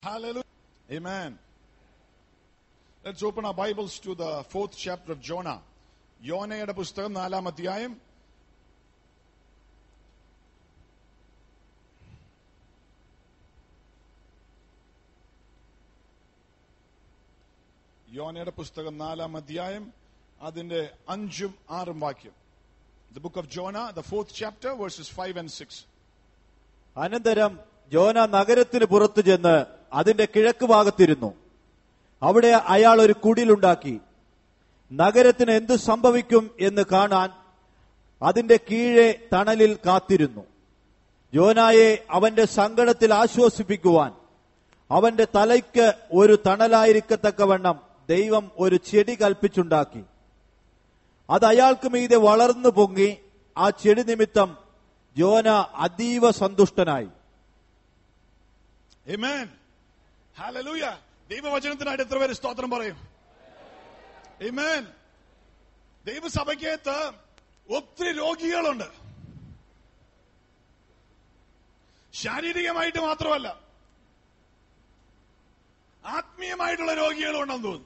Hallelujah. Amen. Let's open our Bibles to the fourth chapter of Jonah. യോനയുടെ പുസ്തകം നാലാം അധ്യായം യോനയുടെ പുസ്തകം നാലാം അധ്യായം അതിന്റെ അഞ്ചും ആറും വാക്യം the book of Jonah the fourth chapter verses five and six അനന്തരം ജോന നഗരത്തിന് പുറത്തു ചെന്ന് അതിന്റെ കിഴക്ക് ഭാഗത്തിരുന്നു അവിടെ അയാൾ ഒരു കുടിലുണ്ടാക്കി നഗരത്തിന് എന്തു സംഭവിക്കും എന്ന് കാണാൻ അതിന്റെ കീഴെ തണലിൽ കാത്തിരുന്നു ജോനായെ അവന്റെ സങ്കടത്തിൽ ആശ്വസിപ്പിക്കുവാൻ അവന്റെ തലയ്ക്ക് ഒരു തണലായിരിക്കത്തക്കവണ്ണം ദൈവം ഒരു ചെടി കൽപ്പിച്ചുണ്ടാക്കി അത് അയാൾക്ക് മീതെ വളർന്നു പൊങ്ങി ആ ചെടി നിമിത്തം ജോന അതീവ സന്തുഷ്ടനായി Amen. Hallelujah. ദൈവവചനത്തിനായിട്ട് എത്ര പേര് സ്തോത്രം പറയും Amen. ദൈവസഭയ്ക്കകത്ത് ഒത്തിരി രോഗികളുണ്ട് ശാരീരികമായിട്ട് മാത്രമല്ല ആത്മീയമായിട്ടുള്ള രോഗികളുണ്ടെന്ന് തോന്നുന്നു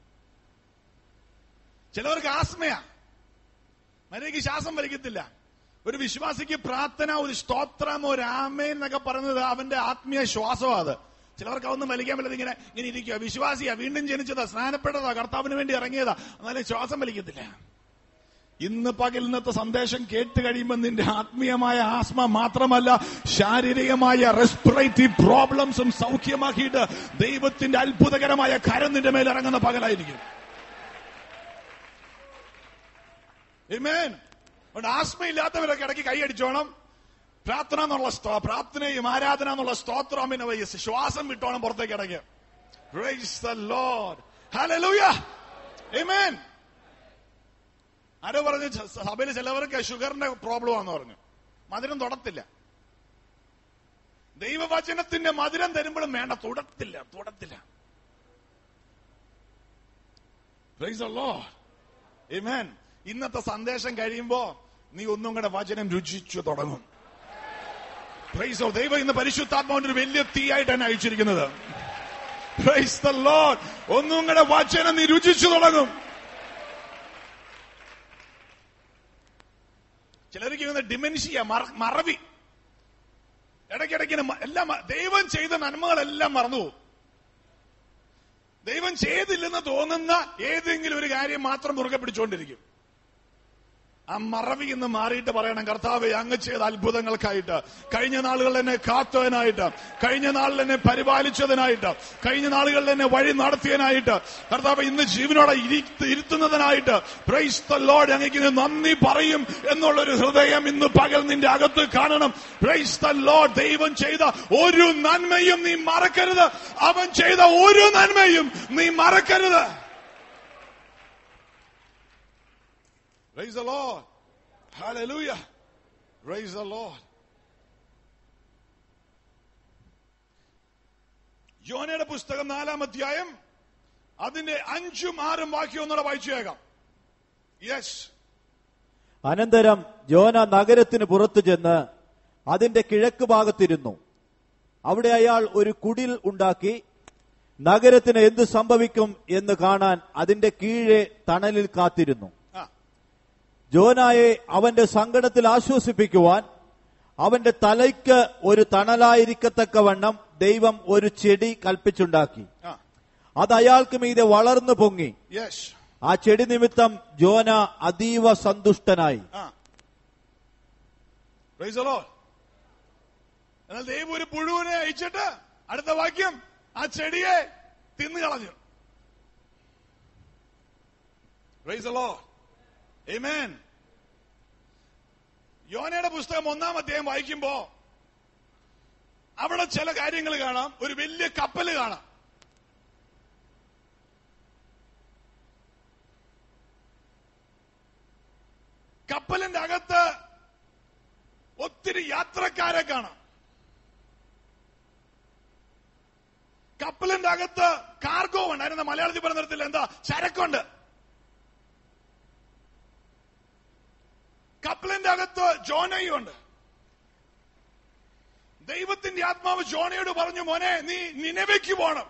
ചിലവർക്ക് ആസ്മയാ മര്യാദയ്ക്ക് ശ്വാസം വലിക്കത്തില്ല ഒരു വിശ്വാസിക്ക് പ്രാർത്ഥന ഒരു സ്തോത്രം ഒരു ആമേൻ എന്നൊക്കെ പറയുന്നത് അവന്റെ ആത്മീയ ശ്വാസമാണ് അത് ചിലവർക്ക് അതൊന്നും വലിക്കാൻ പറ്റാതെ ഇങ്ങനെ ഇങ്ങനെ ഇരിക്കുക വിശ്വാസിയാ വീണ്ടും ജനിച്ചതാ സ്നാനപ്പെട്ടതാ കർത്താവിന് വേണ്ടി ഇറങ്ങിയതാ എന്നാലും ശ്വാസം വലിക്കത്തില്ല ഇന്ന് പകൽ ഇന്നത്തെ സന്ദേശം കേട്ട് കഴിയുമ്പോൾ നിന്റെ ആത്മീയമായ ആസ്മ മാത്രമല്ല ശാരീരികമായ റെസ്പിറേറ്റീവ് പ്രോബ്ലംസും സൗഖ്യമാക്കിയിട്ട് ദൈവത്തിന്റെ അത്ഭുതകരമായ കരം നിന്റെ മേൽ ഇറങ്ങുന്ന പകലായിരിക്കും Amen. അതുകൊണ്ട് ആസ്മയില്ലാത്തവരൊക്കെ ഇടയ്ക്ക് കൈയടിച്ചോണം പ്രാർത്ഥന എന്നുള്ള സ്തോ- പ്രാർത്ഥനയും ആരാധന എന്നുള്ള സ്തോത്രം പിന്നെ വയ്യ. ശ്വാസം വിട്ടോണം പുറത്തേക്ക് ഇടയ്ക്ക് Praise the Lord. Hallelujah. Amen. ആരോ പറഞ്ഞു ച- സഭയിൽ ചിലവർക്ക് ഷുഗറിന്റെ പ്രോബ്ലം ആണെന്ന് പറഞ്ഞു മധുരം തൊടത്തില്ല ദൈവവചനത്തിന്റെ മധുരം തരുമ്പോഴും വേണ്ട തൊടത്തില്ല തൊടത്തില്ല Praise the Lord. Amen. ഇന്നത്തെ സന്ദേശം കഴിയുമ്പോ നീ ഒന്നും കൂടെ വചനം രുചിച്ചു തുടങ്ങും പ്രൈസ് ദൈവം ഇന്ന് പരിശുദ്ധാത്മാവിന്റെ ഒരു വലിയ തീയായിട്ട് തന്നെ അയച്ചിരിക്കുന്നത് പ്രൈസ് ദ ലോഡ് ഒന്നും കൂടെ വചനം നീ രുചിച്ചു തുടങ്ങും ചിലർക്ക് ഇങ്ങനെ ഡിമെൻഷ്യ മറ- മറവി ഇടയ്ക്കിടയ്ക്ക് ഇങ്ങനെ മ- എല്ലാം മ- ദൈവം ചെയ്ത നന്മകളെല്ലാം മറന്നു പോകും ദൈവം ചെയ്തില്ലെന്ന് തോന്നുന്ന ഏതെങ്കിലും ഒരു കാര്യം മാത്രം മുറുകെ പിടിച്ചുകൊണ്ടിരിക്കും ആ മറവി എന്ന് മാറിയിട്ട് പറയണം കർത്താവെ അങ്ങ് ചെയ്ത അത്ഭുതങ്ങൾക്കായിട്ട് കഴിഞ്ഞ നാളുകളിൽ എന്നെ കാത്തതിനായിട്ട് കഴിഞ്ഞ നാളിൽ എന്നെ പരിപാലിച്ചതിനായിട്ട് കഴിഞ്ഞ നാളുകളിൽ എന്നെ വഴി നടത്തിയതിനായിട്ട് കർത്താവ് ഇന്ന് ജീവനോടെ ഇരി- ഇരുത്തുന്നതിനായിട്ട് പ്രൈസ് ദ ലോഡ് അങ്ങേക്ക് ഇന്ന് നന്ദി പറയും എന്നുള്ളൊരു ഹൃദയം ഇന്ന് പകൽ നിന്റെ അകത്ത് കാണണം പ്രൈസ് ദ ലോഡ് ദൈവം ചെയ്ത ഒരു നന്മയും നീ മറക്കരുത് അവൻ ചെയ്ത ഒരു നന്മയും നീ മറക്കരുത് Praise the Lord. Hallelujah. Praise the Lord. യോനയുടെ പുസ്തകം നാലാം അധ്യായം അതിന്റെ അഞ്ചും ആറും വാക്യം ഒന്നുകൂടെ വായിച്ചു കേൾക്കാം യെസ് അനന്തരം ജോന നഗരത്തിന് പുറത്തു ചെന്ന് അതിന്റെ കിഴക്ക് ഭാഗത്തിരുന്നു അവിടെ അയാൾ ഒരു കുടിൽ ഉണ്ടാക്കി നഗരത്തിന് എന്തു സംഭവിക്കും എന്ന് കാണാൻ അതിന്റെ കീഴെ തണലിൽ കാത്തിരുന്നു ആ ജോനായെ അവന്റെ സങ്കടത്തിൽ ആശ്വസിപ്പിക്കുവാൻ അവന്റെ തലയ്ക്ക് ഒരു തണലായിരിക്കത്തക്കവണ്ണം ദൈവം ഒരു ചെടി കൽപ്പിച്ചുണ്ടാക്കി ആ അത് അയാൾക്ക് മീതെ വളർന്നു പൊങ്ങി യെസ് ആ ചെടി നിമിത്തം ജോന അതീവ സന്തുഷ്ടനായി ആ Praise the Lord. എന്നാൽ ദൈവം ഒരു പുഴുവിനെ അയച്ചിട്ട് അടുത്ത വാക്യം ആ ചെടിയെ തിന്നു കളഞ്ഞു Praise the Lord. Amen. യോനയുടെ പുസ്തകം ഒന്നാം അധ്യായം വായിക്കുമ്പോ അവിടെ ചില കാര്യങ്ങൾ കാണാം ഒരു വലിയ കപ്പല് കാണാം കപ്പലിന്റെ അകത്ത് ഒത്തിരി യാത്രക്കാരെ കാണാം കപ്പലിന്റെ അകത്ത് കാർഗോ ഉണ്ട് അതിനെന്താ മലയാളത്തിൽ പറഞ്ഞിടത്തില്ല എന്താ ചരക്കുണ്ട് കപ്പലിന്റെ അകത്ത് ജോനയും ഉണ്ട് ദൈവത്തിന്റെ ആത്മാവ് ജോണയോട് പറഞ്ഞു മോനെ നീ നിലവയ്ക്ക് പോണം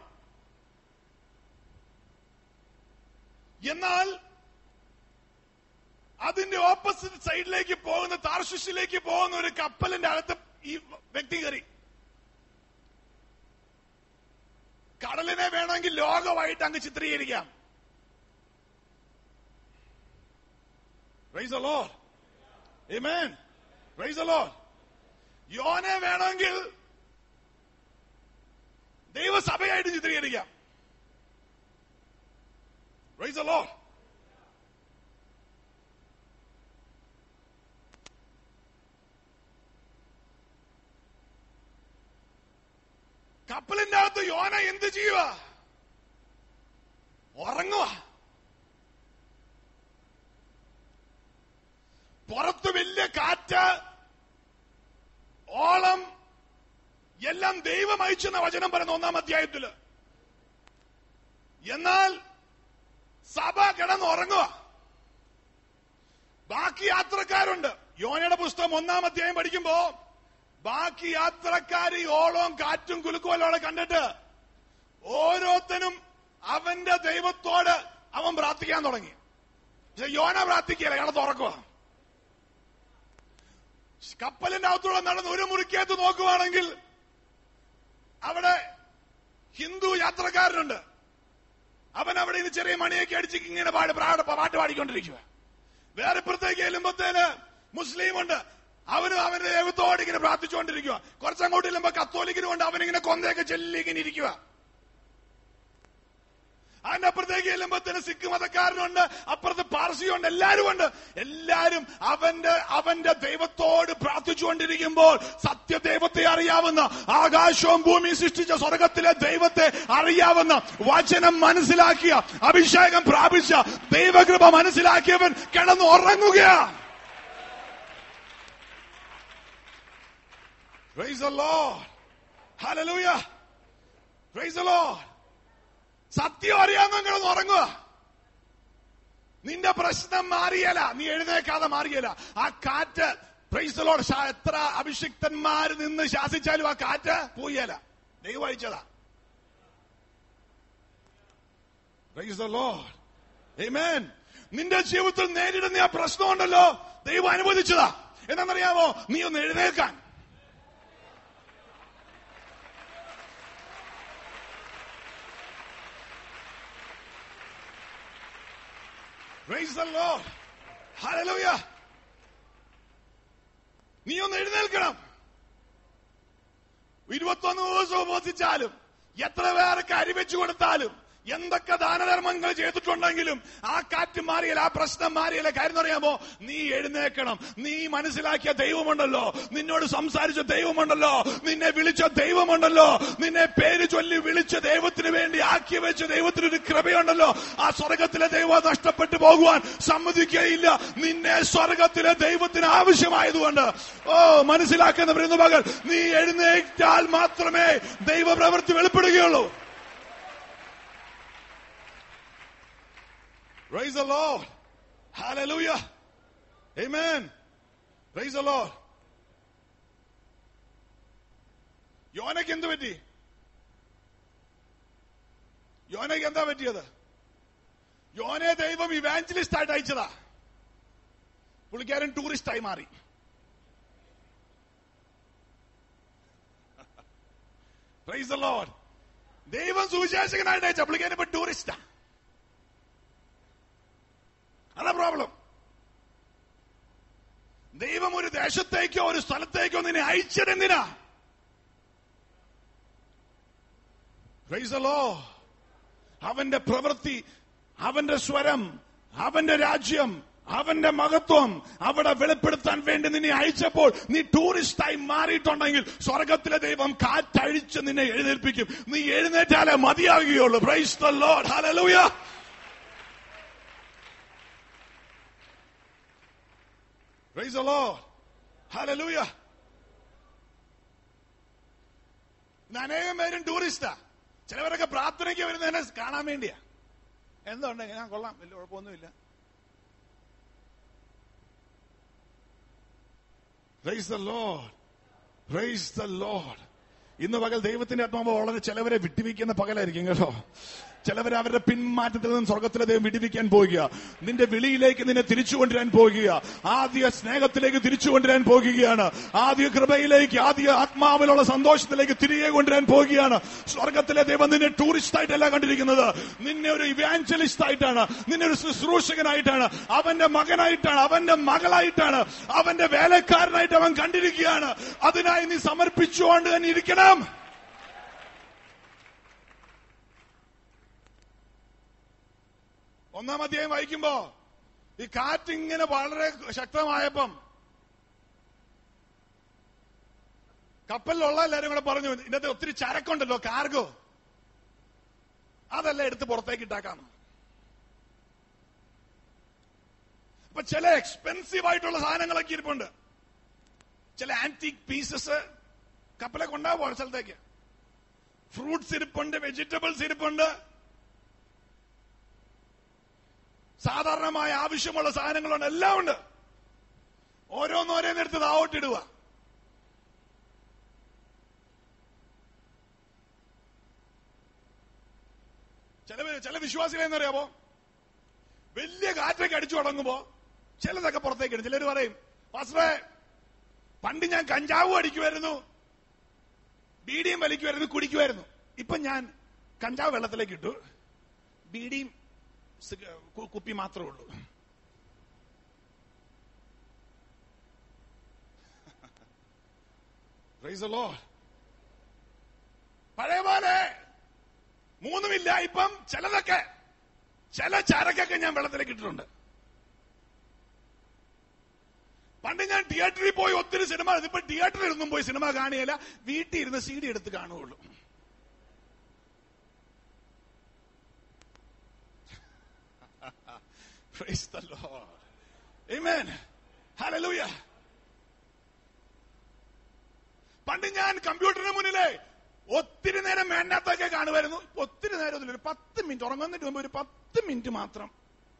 എന്നാൽ അതിന്റെ ഓപ്പോസിറ്റ് സൈഡിലേക്ക് പോകുന്ന താർശിഷിലേക്ക് പോകുന്ന ഒരു കപ്പലിന്റെ അകത്ത് ഈ വ്യക്തി കയറി കടലിനെ വേണമെങ്കിൽ ലോകമായിട്ട് അങ്ങ് ചിത്രീകരിക്കാം Praise the Lord. Amen. Praise the Lord. യോനെ വേണമെങ്കിൽ ദൈവസഭയായിട്ട് ചിത്രീകരിക്കാം Praise the Lord. കപ്പലിന്റെ അകത്ത് യോന എന്ത് ചെയ്യുക ഉറങ്ങുക പുറത്ത് വലിയ കാറ്റ് ഓളം എല്ലാം ദൈവം അയച്ചെന്ന വചനം പറയുന്ന ഒന്നാം അധ്യായത്തില് എന്നാൽ സഭ കിടന്നുറങ്ങുക ബാക്കി യാത്രക്കാരുണ്ട് യോനയുടെ പുസ്തകം ഒന്നാം അധ്യായം പഠിക്കുമ്പോ ബാക്കി യാത്രക്കാർ ഈ ഓളവും കാറ്റും കുലുക്കുമല്ലോടെ കണ്ടിട്ട് ഓരോരുത്തനും അവന്റെ ദൈവത്തോട് അവൻ പ്രാർത്ഥിക്കാൻ തുടങ്ങി പക്ഷെ യോന പ്രാർത്ഥിക്കുകയല്ല ഇയാളെ തുറക്കുക കപ്പലിന്റെ അകത്തൂടെ നടന്ന് ഒരു മുറിക്കകത്ത് നോക്കുവാണെങ്കിൽ അവിടെ ഹിന്ദു യാത്രക്കാരനുണ്ട് അവൻ അവിടെ ഇന്ന് ചെറിയ മണിയൊക്കെ അടിച്ച് ഇങ്ങനെ പാട് പ്രാട് പാട്ട് പാടിക്കൊണ്ടിരിക്കുക വേറെ പുറത്തേക്ക് ചെല്ലുമ്പോഴത്തേന് മുസ്ലിം ഉണ്ട് അവനും അവന്റെ ദൈവത്തോട് ഇങ്ങനെ പ്രാർത്ഥിച്ചുകൊണ്ടിരിക്കുക കുറച്ചങ്ങോട്ട് ചെല്ലുമ്പോ കത്തോലിക്കിനും കൊണ്ട് അവനിങ്ങനെ കൊന്തയൊക്കെ ചെല്ലി ഇങ്ങനെ ഇരിക്കുക അതിന്റെ അപ്പുറത്തേക്ക് ചെല്ലുമ്പോഴത്തേന് സിഖ് മതക്കാരനുണ്ട് അപ്പുറത്ത് പാർസിയുണ്ട് എല്ലാരും ഉണ്ട് എല്ലാരും അവന്റെ അവന്റെ ദൈവത്തോട് പ്രാർത്ഥിച്ചുകൊണ്ടിരിക്കുമ്പോൾ സത്യദൈവത്തെ അറിയാവുന്ന ആകാശവും ഭൂമിയും സൃഷ്ടിച്ച സ്വർഗത്തിലെ ദൈവത്തെ അറിയാവുന്ന വചനം മനസ്സിലാക്കിയ അഭിഷേകം പ്രാപിച്ച ദൈവകൃപ മനസ്സിലാക്കിയവൻ കിടന്ന് ഉറങ്ങുകയാണ് Praise the Lord. Hallelujah. Praise the Lord. സത്യം അറിയാമെന്ന് കിടന്ന് ഉറങ്ങുക നിന്റെ പ്രശ്നം മാറിയല നീ എഴുന്നേക്കാതെ മാറിയല ആ കാറ്റ് പ്രൈസ് ലോഡ് എത്ര അഭിഷിക്തന്മാർ നിന്ന് ശാസിച്ചാലും ആ കാറ്റ് പോയല ദൈവം അയച്ചതാ പ്രൈസ് ദ ലോഡ് Amen. നിന്റെ ജീവിതത്തിൽ നേരിടുന്ന ആ പ്രശ്നമുണ്ടല്ലോ ദൈവം അനുവദിച്ചതാ എന്നറിയാമോ നീ ഒന്ന് എഴുന്നേൽക്കാൻ Praise the Lord. Hallelujah. നീ ഒന്ന് എഴുന്നേൽക്കണം ഇരുപത്തൊന്ന് ദിവസം ഉപവസിച്ചാലും എത്ര പേർക്ക് അരിവെച്ചു കൊടുത്താലും എന്തൊക്കെ ദാനധർമ്മങ്ങൾ ചെയ്തിട്ടുണ്ടെങ്കിലും ആ കാറ്റ് മാറിയല്ല ആ പ്രശ്നം മാറിയല്ല കാര്യം അറിയാമോ നീ എഴുന്നേക്കണം നീ മനസ്സിലാക്കിയ ദൈവമുണ്ടല്ലോ നിന്നോട് സംസാരിച്ച ദൈവമുണ്ടല്ലോ നിന്നെ വിളിച്ച ദൈവമുണ്ടല്ലോ നിന്നെ പേര് ചൊല്ലി വിളിച്ച ദൈവത്തിന് വേണ്ടി ആക്കി വെച്ച ദൈവത്തിന് ഒരു കൃപയുണ്ടല്ലോ ആ സ്വർഗത്തിലെ ദൈവം നഷ്ടപ്പെട്ടു പോകുവാൻ സമ്മതിക്കുകയില്ല നിന്നെ സ്വർഗത്തിലെ ദൈവത്തിന് ആവശ്യമായതുകൊണ്ട് ഓ മനസ്സിലാക്കുന്ന വരുന്ന മകൾ നീ എഴുന്നേറ്റാൽ മാത്രമേ ദൈവപ്രവൃത്തി വെളിപ്പെടുകയുള്ളൂ Praise the Lord. Hallelujah. Amen. Praise the Lord. യോനയ്ക്ക് എന്ത് പറ്റി യോനയ്ക്ക് എന്താ പറ്റിയത് യോനെ ദൈവം ഇവാഞ്ചലിസ്റ്റ് ആയിട്ട് അയച്ചതാ പുള്ളിക്കാരൻ ടൂറിസ്റ്റായി മാറി പ്രൈസ് ദ ലോർഡ് ദൈവം സുവിശേഷകനായിട്ട് അയച്ച പുള്ളിക്കാരൻ ഇപ്പൊ ടൂറിസ്റ്റാ അതാ പ്രോബ്ലം ദൈവം ഒരു ദേശത്തേക്കോ ഒരു സ്ഥലത്തേക്കോ നിന്നെ അയച്ചതെന്തിനാ Praise the Lord. അവന്റെ പ്രവൃത്തി അവന്റെ സ്വരം അവന്റെ രാജ്യം അവന്റെ മഹത്വം അവിടെ വെളിപ്പെടുത്താൻ വേണ്ടി നിന്നെ അയച്ചപ്പോൾ നീ ടൂറിസ്റ്റായി മാറിയിട്ടുണ്ടെങ്കിൽ സ്വർഗത്തിലെ ദൈവം കാറ്റഴിച്ച് നിന്നെ എഴുന്നേൽപ്പിക്കും നീ എഴുന്നേറ്റാലേ മതിയാകുകയുള്ളൂ praise the Lord hallelujah Praise the Lord. Hallelujah. ഇന്ന് അനേകം പേരും ടൂറിസ്റ്റാ ചിലവരൊക്കെ പ്രാർത്ഥനയ്ക്ക് വരുന്നതിനെ കാണാൻ വേണ്ടിയാ എന്തുണ്ട് ഞാൻ കൊള്ളാം വലിയ കുഴപ്പമൊന്നുമില്ല Praise the Lord. Praise the Lord. ഇന്ന് പകൽ ദൈവത്തിന്റെ ആത്മാവ് വളരെ ചിലവരെ വിട്ടുവീക്കുന്ന പകലായിരിക്കും കേട്ടോ ചിലവരെ അവരുടെ പിന്മാറ്റത്തിൽ നിന്ന് സ്വർഗത്തിലെ ദൈവം വിടുവിക്കാൻ പോകുക നിന്റെ വിളിയിലേക്ക് നിന്നെ തിരിച്ചു കൊണ്ടുവരാൻ പോകുക ആദ്യ സ്നേഹത്തിലേക്ക് തിരിച്ചു കൊണ്ടുവരാൻ പോകുകയാണ് ആദ്യ കൃപയിലേക്ക് ആദ്യ ആത്മാവിലുള്ള സന്തോഷത്തിലേക്ക് തിരികെ കൊണ്ടുവരാൻ പോകുകയാണ് സ്വർഗത്തിലെ ദൈവം നിന്നെ ടൂറിസ്റ്റ് ആയിട്ടല്ല കണ്ടിരിക്കുന്നത് നിന്നെ ഒരു ഇവാഞ്ചലിസ്റ്റ് ആയിട്ടാണ് നിന്നെ ഒരു ശുശ്രൂഷകനായിട്ടാണ് അവന്റെ മകനായിട്ടാണ് അവന്റെ മകളായിട്ടാണ് അവന്റെ വേലക്കാരനായിട്ട് അവൻ കണ്ടിരിക്കുകയാണ് അതിനായി നീ സമർപ്പിച്ചുകൊണ്ട് തന്നെ ഇരിക്കണം ഒന്നാം അധ്യായം വായിക്കുമ്പോ ഈ കാറ്റിങ്ങനെ വളരെ ശക്തമായപ്പം കപ്പലിലുള്ള എല്ലാരും കൂടെ പറഞ്ഞു ഇതിനകത്ത് ഒത്തിരി ചരക്കുണ്ടല്ലോ കാർഗോ അതെല്ലാം എടുത്ത് പുറത്തേക്ക് ഇട്ടാക്കാം അപ്പൊ ചില എക്സ്പെൻസീവ് ആയിട്ടുള്ള സാധനങ്ങളൊക്കെ ഇരിപ്പുണ്ട് ചില ആന്റിക് പീസസ് കപ്പലെ കൊണ്ടുപോകാൻ സ്ഥലത്തേക്ക് ഫ്രൂട്ട്സ് ഇരിപ്പുണ്ട് വെജിറ്റബിൾസ് ഇരിപ്പുണ്ട് സാധാരണമായ ആവശ്യമുള്ള സാധനങ്ങളുണ്ട് എല്ലാം ഉണ്ട് ഓരോന്നോരോന്നെടുത്ത് താവോട്ടിടുക ചില ചില വിശ്വാസികൾ എന്നറിയാമോ വലിയ കാറ്റൊക്കെ അടിച്ചു തുടങ്ങുമ്പോ ചിലതൊക്കെ പുറത്തേക്ക് ഇടും ചിലർ പറയും പാസ്റ്ററെ പണ്ട് ഞാൻ കഞ്ചാവും അടിക്കുമായിരുന്നു ബീഡിയും വലിക്കുമായിരുന്നു കുടിക്കുമായിരുന്നു ഇപ്പൊ ഞാൻ കഞ്ചാവ് വെള്ളത്തിലേക്ക് ഇട്ടു ബീഡിയും സിഗ- കു- കുപ്പി മാത്രമേ ഉള്ളൂ Praise the Lord. പഴയ പോലെ മൂന്നുമില്ല ഇപ്പം ചിലതൊക്കെ ചില ചരക്കൊക്കെ ഞാൻ വെള്ളത്തിലേക്ക് ഇട്ടിട്ടുണ്ട് പണ്ട് ഞാൻ തിയേറ്ററിൽ പോയി ഒത്തിരി സിനിമ ഇപ്പൊ തിയേറ്ററിൽ ഒന്നും പോയി സിനിമ കാണിയല്ല വീട്ടിൽ ഇരുന്ന് സി ഡി എടുത്ത് കാണുകയുള്ളൂ Praise the Lord. Amen. Hallelujah. പണ്ട് ഞാൻ കമ്പ്യൂട്ടറിന് മുന്നിലെ ഒത്തിരി നേരം വേണ്ടാത്തൊക്കെ കാണുമായിരുന്നു ഇപ്പൊ ഒത്തിരി നേരം ഒന്നുമില്ല ഒരു പത്ത് മിനിറ്റ് ഉറങ്ങുന്നതിന് മുമ്പ് ഒരു പത്ത് മിനിറ്റ് മാത്രം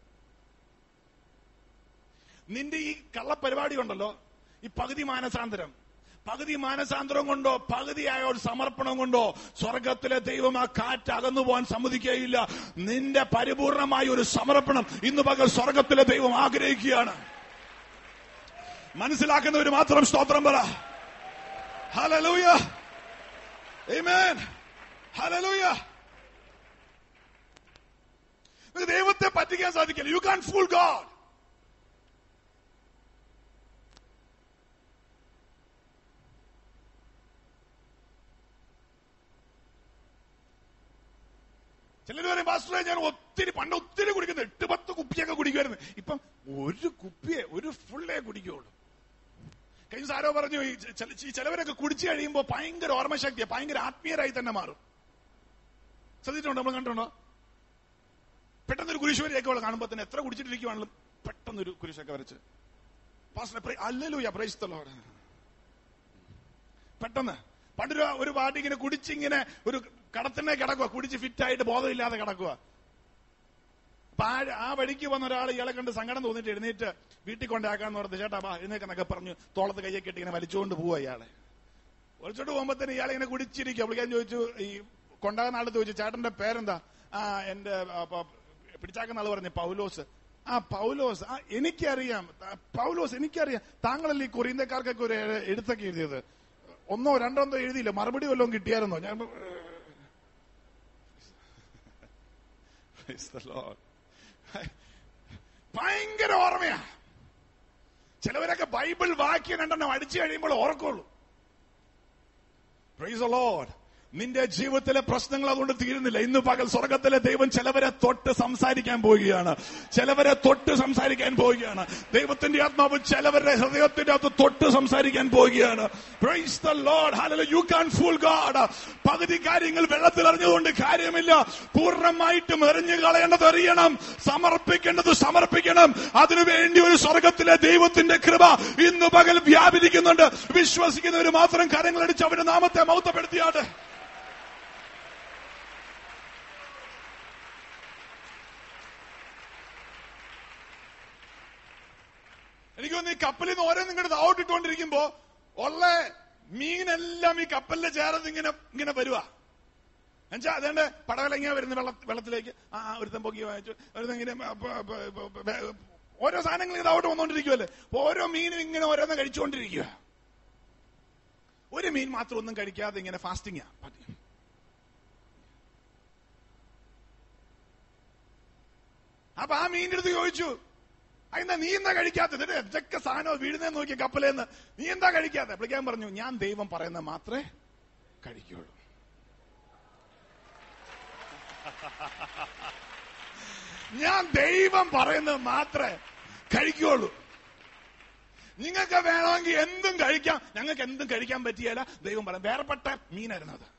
നിന്റെ ഈ കള്ളപ്പരിപാടി ഉണ്ടല്ലോ ഈ പകുതി മാനസാന്തരം പകുതി മാനസാന്തരം കൊണ്ടോ പകുതിയായ ഒരു സമർപ്പണം കൊണ്ടോ സ്വർഗത്തിലെ ദൈവം ആ കാറ്റ് അകന്നു പോകാൻ സമ്മതിക്കുകയില്ല നിന്റെ പരിപൂർണമായ ഒരു സമർപ്പണം ഇന്ന് പകൽ സ്വർഗത്തിലെ ദൈവം ആഗ്രഹിക്കുകയാണ് മനസ്സിലാക്കുന്നവർ മാത്രം സ്തോത്രം പറ ഹലലൂയ Amen. Hallelujah. നിങ്ങൾക്ക് ദൈവത്തെ പറ്റിക്കാൻ സാധിക്കില്ല യു കാൻ ഫൂൾ ഗാഡ് ചിലർ പറയും പാസ്റ്ററെ ഞാൻ ഒത്തിരി പണ്ട് ഒത്തിരി കുടിക്കുന്നു എട്ട് പത്ത് കുപ്പിയൊക്കെ കുടിക്കുമായിരുന്നു ഇപ്പം ഒരു കുപ്പിയെ ഒരു ഫുള്ളേ കുടിക്കുള്ളൂ കഴിഞ്ഞ ദിവസം ആരോ പറഞ്ഞു ഈ ചെ- ഈ ചിലവരൊക്കെ കുടിച്ചു കഴിയുമ്പോൾ ഭയങ്കര ഓർമ്മശക്തിയാ ഭയങ്കര ആത്മീയരായി തന്നെ മാറും ശ്രദ്ധിച്ചിട്ടുണ്ടോ നമ്മൾ കണ്ടിട്ടുണ്ടോ പെട്ടെന്നൊരു കുരിശുവരെയൊക്കെ അവൾ കാണുമ്പോൾ തന്നെ എത്ര കുടിച്ചിട്ടിരിക്കുവാണെങ്കിലും പെട്ടെന്നൊരു കുരിശൊക്കെ വരച്ച് പാസ്റ്ററെ അല്ലല്ലോ പ്രൈസ്തല്ലോട് പെട്ടെന്ന് പണ്ടൊരു ഒരു പാട്ടി ഇങ്ങനെ കുടിച്ചിങ്ങനെ ഒരു കടത്തിനെ കിടക്കുക കുടിച്ച് ഫിറ്റായിട്ട് ബോധമില്ലാതെ കിടക്കുക അപ്പൊ ആ ആ വഴിക്ക് വന്ന ഒരാൾ ഇയാളെ കണ്ട് സങ്കടം തോന്നിട്ട് എഴുന്നേറ്റ് വീട്ടിൽ കൊണ്ടാക്കാന്ന് പറഞ്ഞ് ചേട്ടാ ബാ എഴുന്നേക്കെന്നൊക്കെ പറഞ്ഞു തോളത്ത് കയ്യൊക്കെ ഇട്ട് ഇങ്ങനെ വലിച്ചുകൊണ്ട് പോവാ ഇയാളെ വലിച്ചോണ്ട് പോകുമ്പോ തന്നെ ഇയാളെ ഇങ്ങനെ കുടിച്ചിരിക്കുക പുള്ളിക്കാൻ ചോദിച്ചു ഈ കൊണ്ടാകുന്ന ആള് ചോദിച്ചു ചേട്ടന്റെ പേരെന്താ ആ എന്റെ ആ, പ- പിടിച്ചാക്കുന്ന ആള് പറഞ്ഞു പൗലോസ് ആ പൗലോസ് ആ എനിക്കറിയാം ആ, പൗലോസ് എനിക്കറിയാം താങ്കളല്ലേ ഈ കൊറിയന്തക്കാർക്കൊക്കെ ഒരു എ- എഴുത്തൊക്കെ എഴുതിയത് ഒന്നോ രണ്ടോ ഒന്നോ എഴുതിയില്ല മറുപടി വല്ലതും കിട്ടിയായിരുന്നോ ഞാൻ Praise the Lord. ഭയങ്കര ഓർമ്മയാ ചിലവരൊക്കെ ബൈബിൾ വാക്യം രണ്ടെണ്ണം അടിച്ചു കഴിയുമ്പോൾ ഓർക്കുള്ളൂ പ്രൈസ് the Lord. നിന്റെ ജീവിതത്തിലെ പ്രശ്നങ്ങൾ അതുകൊണ്ട് തീരുന്നില്ല ഇന്ന് പകൽ സ്വർഗത്തിലെ ദൈവം ചിലവരെ തൊട്ട് സംസാരിക്കാൻ പോവുകയാണ് ചിലവരെ തൊട്ട് സംസാരിക്കാൻ പോവുകയാണ് ദൈവത്തിന്റെ ആത്മാവ് ചിലവരുടെ ഹൃദയത്തിന്റെ അകത്ത് തൊട്ട് സംസാരിക്കാൻ പോവുകയാണ് praise the Lord hallelujah you can fool God പകുതി കാര്യങ്ങൾ വെള്ളത്തിൽ എറിഞ്ഞുകൊണ്ട് കാര്യമില്ല പൂർണ്ണമായിട്ടും എറിഞ്ഞു കളയേണ്ടത് എറിയണം സമർപ്പിക്കേണ്ടത് സമർപ്പിക്കണം അതിനുവേണ്ടി ഒരു സ്വർഗത്തിലെ ദൈവത്തിന്റെ കൃപ ഇന്ന് പകൽ വ്യാപരിക്കുന്നുണ്ട് വിശ്വസിക്കുന്നവർ മാത്രം കരങ്ങളടിച്ച് അവരുടെ നാമത്തെ മൗത്തപ്പെടുത്തിയാട്ടെ എനിക്ക് തോന്നുന്നു ഈ കപ്പലിൽ നിന്ന് ഓരോ നിങ്ങളുടെ താവോട്ടിട്ടുകൊണ്ടിരിക്കുമ്പോ ഉള്ള മീനെല്ലാം ഈ കപ്പലിന്റെ ചേർന്ന് ഇങ്ങനെ ഇങ്ങനെ വരുവാ എന്നുവെച്ചാ അതുകൊണ്ട് പടവല ഇങ്ങനെ വരുന്ന വെള്ള വെള്ളത്തിലേക്ക് ആ ആ, ഒരുത്തൻ പൊക്കി വായിച്ചു ഒരുത്തൻ ഇങ്ങനെ പ- പ- പ- പ- പ- ഓരോ സാധനങ്ങൾ ഇതോട്ട് വന്നോണ്ടിരിക്കുമല്ലേ അപ്പൊ ഓരോ മീനും ഇങ്ങനെ ഓരോന്ന് കഴിച്ചുകൊണ്ടിരിക്കുക ഒരു മീൻ മാത്രം ഒന്നും കഴിക്കാതെ ഇങ്ങനെ ഫാസ്റ്റിംഗ് അപ്പൊ ആ മീനിന്റെ അടുത്ത് ചോദിച്ചു അതിനാ നീ എന്താ കഴിക്കാത്തത് ഇത് എന്തൊക്കെ സാധനം വീഴുന്നേ നോക്കിയ കപ്പലേന്ന് നീ എന്താ കഴിക്കാത്ത വിളിക്കാൻ പറഞ്ഞു ഞാൻ ദൈവം പറയുന്നത് മാത്രമേ കഴിക്കുള്ളൂ ഞാൻ ദൈവം പറയുന്നത് മാത്രമേ കഴിക്കുള്ളൂ നിങ്ങൾക്ക് വേണമെങ്കിൽ എന്തും കഴിക്കാം ഞങ്ങൾക്ക് എന്തും കഴിക്കാൻ പറ്റിയല്ല ദൈവം പറയും വേറെപ്പെട്ട മീനായിരുന്നു അത്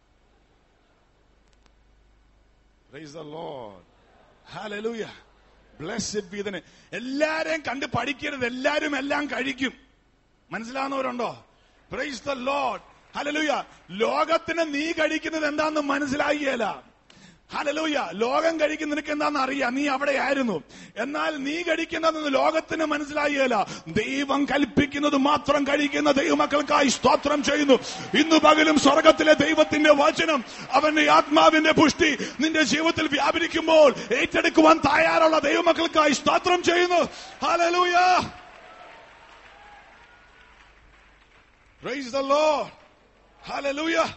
Praise the Lord. Hallelujah. Blessed be the name. എല്ലാരെയും കണ്ട് പഠിക്കരുത് എല്ലാരും എല്ലാം കഴിക്കും മനസ്സിലാവുന്നവരുണ്ടോ പ്രൈസ് ദ ലോഡ് ഹലലൂയ ലോകത്തിന് നീ കഴിക്കുന്നത് എന്താണെന്ന് മനസ്സിലാകിയല്ല ഹലലൂയ ലോകം കഴിക്കുന്ന നിനക്ക് എന്താണെന്ന് അറിയാം നീ അവിടെ ആയിരുന്നു എന്നാൽ നീ കഴിക്കുന്നതെന്ന് ലോകത്തിന് മനസ്സിലാകിയല്ല ദൈവം കൽപ്പിക്കുന്നത് മാത്രം കഴിക്കുന്ന ദൈവമക്കൾക്കായി സ്തോത്രം ചെയ്യുന്നു ഇന്ന് പകലും സ്വർഗത്തിലെ ദൈവത്തിന്റെ വചനം അവന്റെ ആത്മാവിന്റെ പുഷ്ടി നിന്റെ ജീവിതത്തിൽ വ്യാപരിക്കുമ്പോൾ ഏറ്റെടുക്കുവാൻ തയ്യാറുള്ള ദൈവമക്കൾക്കായി സ്തോത്രം ചെയ്യുന്നു ഹലലൂയ Praise the Lord. Hallelujah.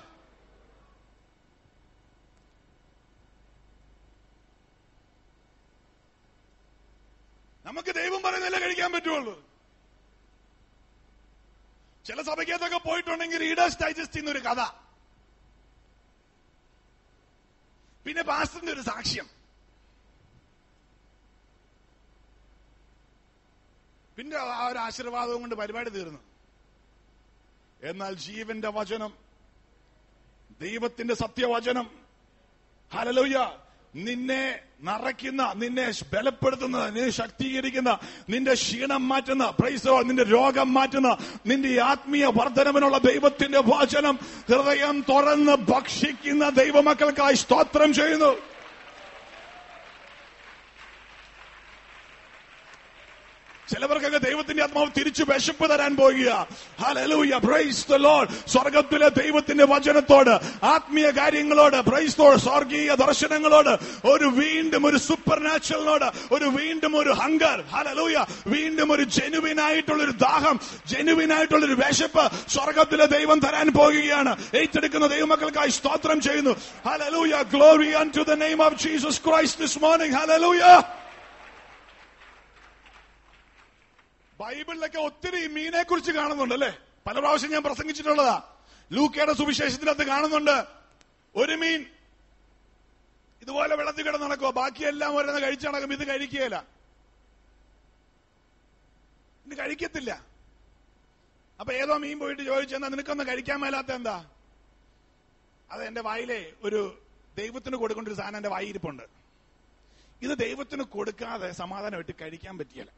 നമുക്ക് ദൈവം പറയുന്നതല്ലേ കഴിക്കാൻ പറ്റുള്ളൂ ചില സഭയ്ക്കകത്തൊക്കെ പോയിട്ടുണ്ടെങ്കിൽ റീഡേഴ്സ് ഡൈജസ്റ്റ് ഒരു കഥ പിന്നെ പാസ്റ്ററിന്റെ ഒരു സാക്ഷ്യം പിന്നെ ആ ഒരു ആശീർവാദവും കൊണ്ട് പരിപാടി തീർന്നു എന്നാൽ ജീവന്റെ വചനം ദൈവത്തിന്റെ സത്യവചനം ഹലലൂയ നിന്നെ നിറയ്ക്കുന്ന നിന്നെ ബലപ്പെടുത്തുന്ന നിന്നെ ശക്തീകരിക്കുന്ന നിന്റെ ക്ഷീണം മാറ്റുന്ന പ്രൈസോ നിന്റെ രോഗം മാറ്റുന്ന നിന്റെ ആത്മീയ വർധനവിനുള്ള ദൈവത്തിന്റെ വചനം ഹൃദയം തുറന്ന് ഭക്ഷിക്കുന്ന ദൈവമക്കൾക്കായി സ്തോത്രം ചെയ്യുന്നു ചിലവർക്കൊക്കെ ദൈവത്തിന്റെ ആത്മാവ് തിരിച്ചു വിശപ്പ് തരാൻ പോകുക ഹല്ലേലൂയ പ്രൈസ് ദ ലോർഡ് സ്വർഗത്തിലെ ദൈവത്തിന്റെ വചനത്തോട് ആത്മീയ കാര്യങ്ങളോട് പ്രൈസ് ദോട് സ്വർഗീയ ദർശനങ്ങളോട് ഒരു വീണ്ടും ഒരു സൂപ്പർ നാച്ചുറലിനോട് ഒരു വീണ്ടും ഒരു ഹങ്കർ ഹല്ലേലൂയ വീണ്ടും ഒരു ജെനുവിൻ ആയിട്ടുള്ള ഒരു ദാഹം ജെനുവിൻ ആയിട്ടുള്ള ഒരു വിശപ്പ് സ്വർഗത്തിലെ ദൈവം തരാൻ പോകുകയാണ് ഏറ്റെടുക്കുന്ന ദൈവമക്കൾക്കായി സ്തോത്രം ചെയ്യുന്നു hallelujah glory to the name of Jesus Christ this morning hallelujah ബൈബിളിലൊക്കെ ഒത്തിരി മീനെ കുറിച്ച് കാണുന്നുണ്ട് അല്ലെ പല പ്രാവശ്യം ഞാൻ പ്രസംഗിച്ചിട്ടുള്ളതാ ലൂക്കയുടെ സുവിശേഷത്തിനകത്ത് കാണുന്നുണ്ട് ഒരു മീൻ ഇതുപോലെ വെള്ളത്തിൽ കിടന്ന് നടക്കുക ബാക്കിയെല്ലാം ഓരോന്ന് കഴിച്ചു നടക്കും ഇത് കഴിക്കുകയില്ല ഇത് കഴിക്കത്തില്ല അപ്പൊ ഏതോ മീൻ പോയിട്ട് ചോദിച്ചു എന്നാ നിനക്കൊന്നും കഴിക്കാൻ മേലാത്ത എന്താ അത് എന്റെ വായിലെ ഒരു ദൈവത്തിന് കൊടുക്കേണ്ട ഒരു സാധനം എന്റെ വായിരിപ്പുണ്ട് ഇത് ദൈവത്തിന് കൊടുക്കാതെ സമാധാനമായിട്ട് കഴിക്കാൻ പറ്റിയല്ല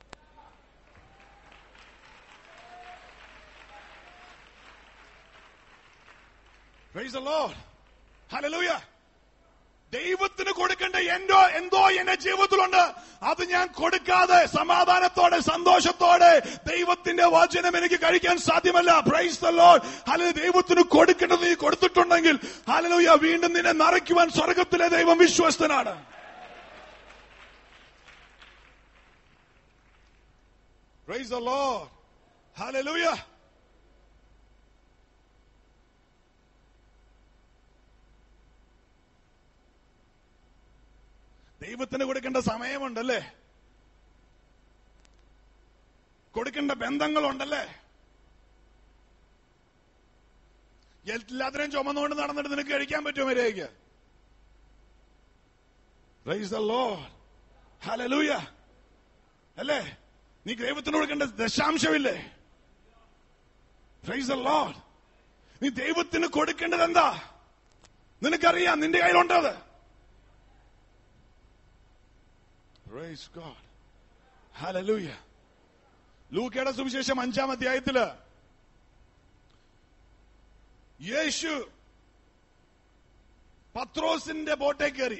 Praise the Lord. Hallelujah. ദൈവത്തിന് കൊടുക്കേണ്ട എന്തോ എന്തോ എന്റെ ജീവിതത്തിലുണ്ട് അത് ഞാൻ കൊടുക്കാതെ സമാധാനത്തോടെ സന്തോഷത്തോടെ ദൈവത്തിന്റെ വചനം എനിക്ക് കഴിക്കാൻ സാധ്യമല്ല പ്രൈസ് ദ ലോഡ് ഹലോ ദൈവത്തിന് കൊടുക്കേണ്ടത് നീ കൊടുത്തിട്ടുണ്ടെങ്കിൽ ഹലലൂയ വീണ്ടും നിന്നെ നിറയ്ക്കുവാൻ സ്വർഗത്തിലെ ദൈവം വിശ്വസ്തനാണ് പ്രൈസ് ദ ലോഡ് ഹലലൂയ ദൈവത്തിന് കൊടുക്കേണ്ട സമയമുണ്ടല്ലേ കൊടുക്കേണ്ട ബന്ധങ്ങളുണ്ടല്ലേ എല്ലാത്തിനെയും ചുമന്നുകൊണ്ട് നടന്നിട്ട് നിനക്ക് കഴിക്കാൻ പറ്റുമോ മര്യാദയ്ക്ക് Praise the Lord. Hallelujah. അല്ലേ നീ ദൈവത്തിന് കൊടുക്കേണ്ട ദശാംശമില്ലേ Praise the Lord. നീ ദൈവത്തിന് കൊടുക്കേണ്ടത് എന്താ നിനക്കറിയാം നിന്റെ കയ്യിലുണ്ടത് Praise God. Hallelujah. ലൂക്കയുടെ സുവിശേഷം അഞ്ചാം അധ്യായത്തില് യേശു പത്രോസിന്റെ ബോട്ടേ കയറി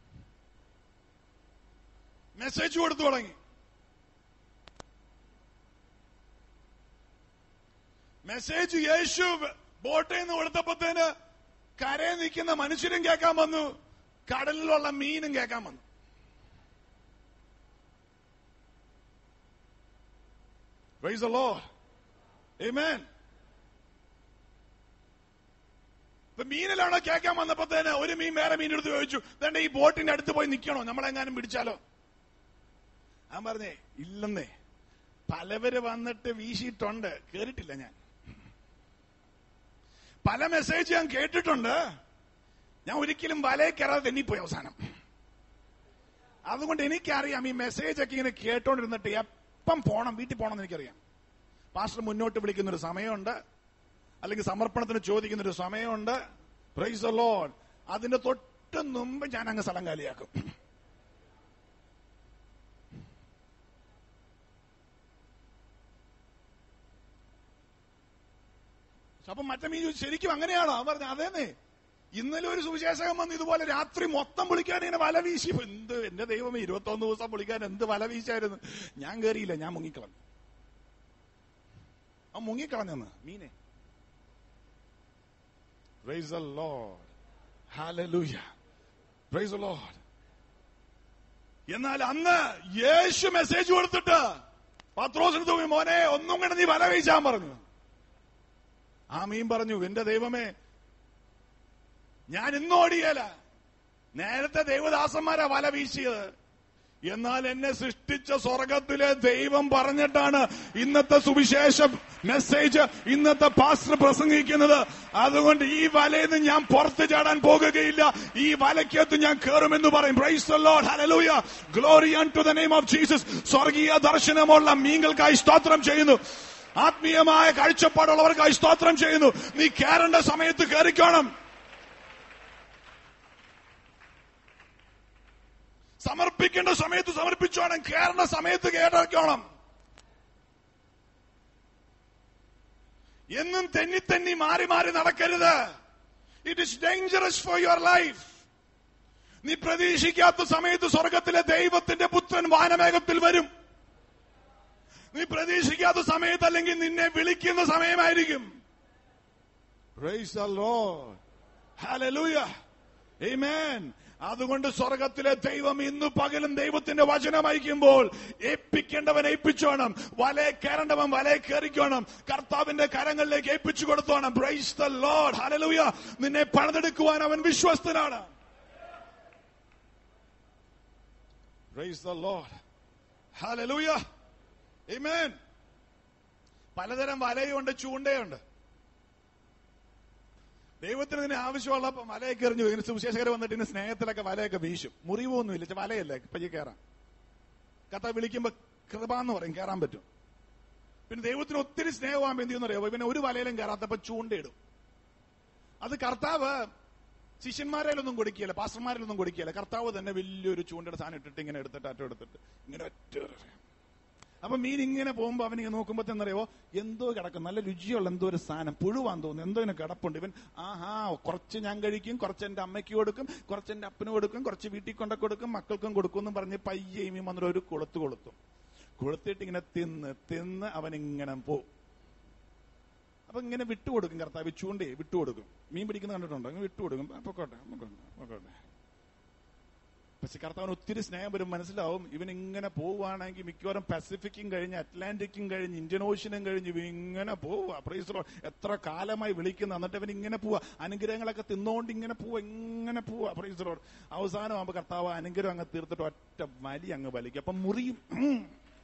മെസ്സേജ് കൊടുത്തു തുടങ്ങി മെസ്സേജ് യേശു ബോട്ടിൽ നിന്ന് കൊടുത്തപ്പോഴത്തേന് കരയിൽ നിൽക്കുന്ന മനുഷ്യരും കേൾക്കാൻ വന്നു കടലിലുള്ള മീനും കേൾക്കാൻ വന്നു Praise the Lord. Amen. ഇപ്പൊ മീനിലാണോ കേൾക്കാൻ വന്നപ്പോഴത്തേന് ഒരു മീൻ വേറെ മീൻ എടുത്ത് ചോദിച്ചു ദണ്ട ഈ ബോട്ടിന്റെ അടുത്ത് പോയി നിൽക്കണോ നമ്മളെങ്ങാനും പിടിച്ചാലോ ഞാൻ പറഞ്ഞേ ഇല്ലെന്നേ പലവര് വന്നിട്ട് വീശിയിട്ടുണ്ട് കേറിയിട്ടില്ല ഞാൻ പല മെസ്സേജ് ഞാൻ കേട്ടിട്ടുണ്ട് ഞാൻ ഒരിക്കലും വലയിൽ കയറാതെ തെന്നിപ്പോയി അവസാനം അതുകൊണ്ട് എനിക്കറിയാം ഈ മെസ്സേജ് ഒക്കെ ഇങ്ങനെ കേട്ടോണ്ടിരുന്നിട്ട് എപ്പം പോണം വീട്ടിൽ പോകണം എന്ന് എനിക്കറിയാം പാസ്റ്റർ മുന്നോട്ട് വിളിക്കുന്ന ഒരു സമയമുണ്ട് അല്ലെങ്കിൽ സമർപ്പണത്തിന് ചോദിക്കുന്ന ഒരു സമയമുണ്ട് പ്രൈസ് ലോൺ അതിന്റെ തൊട്ട് മുമ്പ് ഞാൻ അങ്ങ് സ്ഥലം കാലിയാക്കും അപ്പൊ മറ്റേ മീൻ ചോദിച്ചു, ശരിക്കും അങ്ങനെയാണോ അവൻ പറഞ്ഞു അതേന്നേ ഇന്നലെ ഒരു സുവിശേഷകൻ വന്ന് ഇതുപോലെ രാത്രി മൊത്തം വിളിക്കാൻ ഇങ്ങനെ വല വീശി എന്ത് എന്റെ ദൈവമേ ഇരുപത്തൊന്ന് ദിവസം വിളിക്കാൻ എന്ത് വല വീശായിരുന്നു ഞാൻ കയറിയില്ല ഞാൻ മുങ്ങിക്കളഞ്ഞു ആ മുങ്ങിക്കളഞ്ഞെന്ന് മീനെ Praise the Lord. Hallelujah. Praise the Lord. എന്നാൽ അന്ന് യേശു മെസ്സേജ് കൊടുത്തിട്ട് പത്രോസിന് തൂങ്ങി മോനെ ഒന്നും കൂടെ നീ വല വീശാൻ പറഞ്ഞു ആ മീൻ പറഞ്ഞു എന്റെ ദൈവമേ ഞാൻ ഇന്ന് ഓടിയല നേരത്തെ ദൈവദാസന്മാരാ വല വീശിയത് എന്നാൽ എന്നെ സൃഷ്ടിച്ച സ്വർഗത്തിലെ ദൈവം പറഞ്ഞിട്ടാണ് ഇന്നത്തെ സുവിശേഷം മെസ്സേജ് ഇന്നത്തെ പാസ്റ്റർ പ്രസംഗിക്കുന്നത് അതുകൊണ്ട് ഈ വലയിൽ നിന്ന് ഞാൻ പുറത്തു ചാടാൻ പോകുകയില്ല ഈ വലയ്ക്കകത്ത് ഞാൻ കയറുമെന്ന് പറയും praise the Lord hallelujah glory to the name of Jesus സ്വർഗീയ ദർശനമുള്ള മീങ്ങൾക്കായി സ്തോത്രം ചെയ്യുന്നു ആത്മീയമായ കാഴ്ചപ്പാടുള്ളവർക്കായി സ്തോത്രം ചെയ്യുന്നു നീ കയറേണ്ട സമയത്ത് കയറിക്കോണം സമർപ്പിക്കേണ്ട സമയത്ത് സമർപ്പിച്ചോണം കയറേണ്ട സമയത്ത് കയറിക്കോണം എന്നും തെന്നി തെന്നി മാറി മാറി നടക്കരുത് it is dangerous for your life നീ പ്രതീക്ഷിക്കാത്ത സമയത്ത് സ്വർഗത്തിലെ ദൈവത്തിന്റെ പുത്രൻ വാനമേഘത്തിൽ വരും നീ പ്രതീക്ഷിക്കാത്ത സമയത്ത് അല്ലെങ്കിൽ നിന്നെ വിളിക്കുന്ന സമയമായിരിക്കും Praise the Lord. Hallelujah. Amen. അതുകൊണ്ട് സ്വർഗത്തിലെ ദൈവം ഇന്ന് പകലും ദൈവത്തിന്റെ വചനം അയക്കുമ്പോൾ ഏൽപ്പിക്കേണ്ടവൻ ഏൽപ്പിച്ചോണം വലയെ കയറേണ്ടവൻ വലയെ കയറിക്കോണം കർത്താവിന്റെ കരങ്ങളിലേക്ക് ഏൽപ്പിച്ചു കൊടുത്തോണം ബ്രൈസ് ദ ലോഡ് ഹലലൂയ നിന്നെ പണിതെടുക്കുവാൻ അവൻ വിശ്വസ്തനാണ് praise the Lord hallelujah Amen. പലതരം വലയുണ്ട് ചൂണ്ടയുണ്ട് ദൈവത്തിന് ഇതിന് ആവശ്യമുള്ള വലയൊക്കെ എറിഞ്ഞു ഇങ്ങനെ സുവിശേഷകർ വന്നിട്ട് ഇന്ന് സ്നേഹത്തിലൊക്കെ വലയൊക്കെ വീശും മുറിവൊന്നുമില്ല ചെ- വലയല്ലേ പയ്യെ കയറാം കഥ വിളിക്കുമ്പോ കൃപ എന്ന് പറയും കയറാൻ പറ്റും പിന്നെ ദൈവത്തിന് ഒത്തിരി സ്നേഹമാകുമ്പോ എന്ത് ചെയ്യുന്നറിയോ പിന്നെ ഒരു വലയിലും കയറാത്തപ്പോ ചൂണ്ടയിടും അത് കർത്താവ് ശിഷ്യന്മാരിലൊന്നും കൊടുക്കുകയില്ല പാസ്റ്റർമാരിലൊന്നും കൊടുക്കുകയില്ല കർത്താവ് തന്നെ വലിയൊരു ചൂണ്ടയുടെ സാധനം ഇട്ടിട്ട് ഇങ്ങനെ എടുത്തിട്ട് അറ്റം എടുത്തിട്ട് ഇങ്ങനെ ഒറ്റ എറിയും. അപ്പൊ മീൻ ഇങ്ങനെ പോകുമ്പോ അവൻ ഇങ്ങനെ നോക്കുമ്പോ എന്നറിയോ എന്തോ കിടക്കും നല്ല രുചിയുള്ള എന്തോ ഒരു സാധനം പുഴുവാന്ന് തോന്നുന്നു എന്തോ ഇങ്ങനെ കിടപ്പുണ്ട് ഇവൻ ആഹാ കുറച്ച് ഞാൻ കഴിക്കും കുറച്ച് എന്റെ അമ്മയ്ക്ക് കൊടുക്കും കുറച്ച് എന്റെ അപ്പന് കൊടുക്കും കുറച്ച് വീട്ടിൽ കൊണ്ട കൊടുക്കും മക്കൾക്കും കൊടുക്കും എന്ന് പറഞ്ഞ് പയ്യെ ഈ മീൻ വന്നിട്ട് ഒരു കൊളുത്ത് കൊളുത്തും കൊളുത്തിട്ട് ഇങ്ങനെ തിന്ന് തിന്ന് അവൻ ഇങ്ങനെ പോവും അപ്പൊ ഇങ്ങനെ വിട്ടുകൊടുക്കും കർത്താവ് ചൂണ്ടേ വിട്ടുകൊടുക്കും മീൻ പിടിക്കുന്ന കണ്ടിട്ടുണ്ടോ ഇങ്ങനെ വിട്ടുകൊടുക്കും ആ, പൊക്കോട്ടെ പൊക്കോട്ടെ പൊക്കോട്ടെ പക്ഷെ കർത്താവിന് ഒത്തിരി സ്നേഹം വരും മനസ്സിലാവും ഇവൻ ഇങ്ങനെ പോവുകയാണെങ്കിൽ മിക്കവാറും പസഫിക്കും കഴിഞ്ഞ് അറ്റ്ലാന്റിക്കും കഴിഞ്ഞ് ഇന്ത്യൻ ഓഷ്യനും കഴിഞ്ഞ് ഇവൻ ഇങ്ങനെ പോവുക പ്രൈസറോ എത്ര കാലമായി വിളിക്കുന്ന എന്നിട്ട് ഇവൻ ഇങ്ങനെ പോവുക അനുഗ്രഹങ്ങളൊക്കെ തിന്നുകൊണ്ട് ഇങ്ങനെ പോവുക ഇങ്ങനെ പോവുക പ്രൈസറോ അവസാനം ആകുമ്പോൾ കർത്താവ് അനുഗ്രഹം അങ്ങ് തീർത്തിട്ട് ഒറ്റ വലി അങ്ങ് വലിക്കും അപ്പൊ മുറിയും ഉം.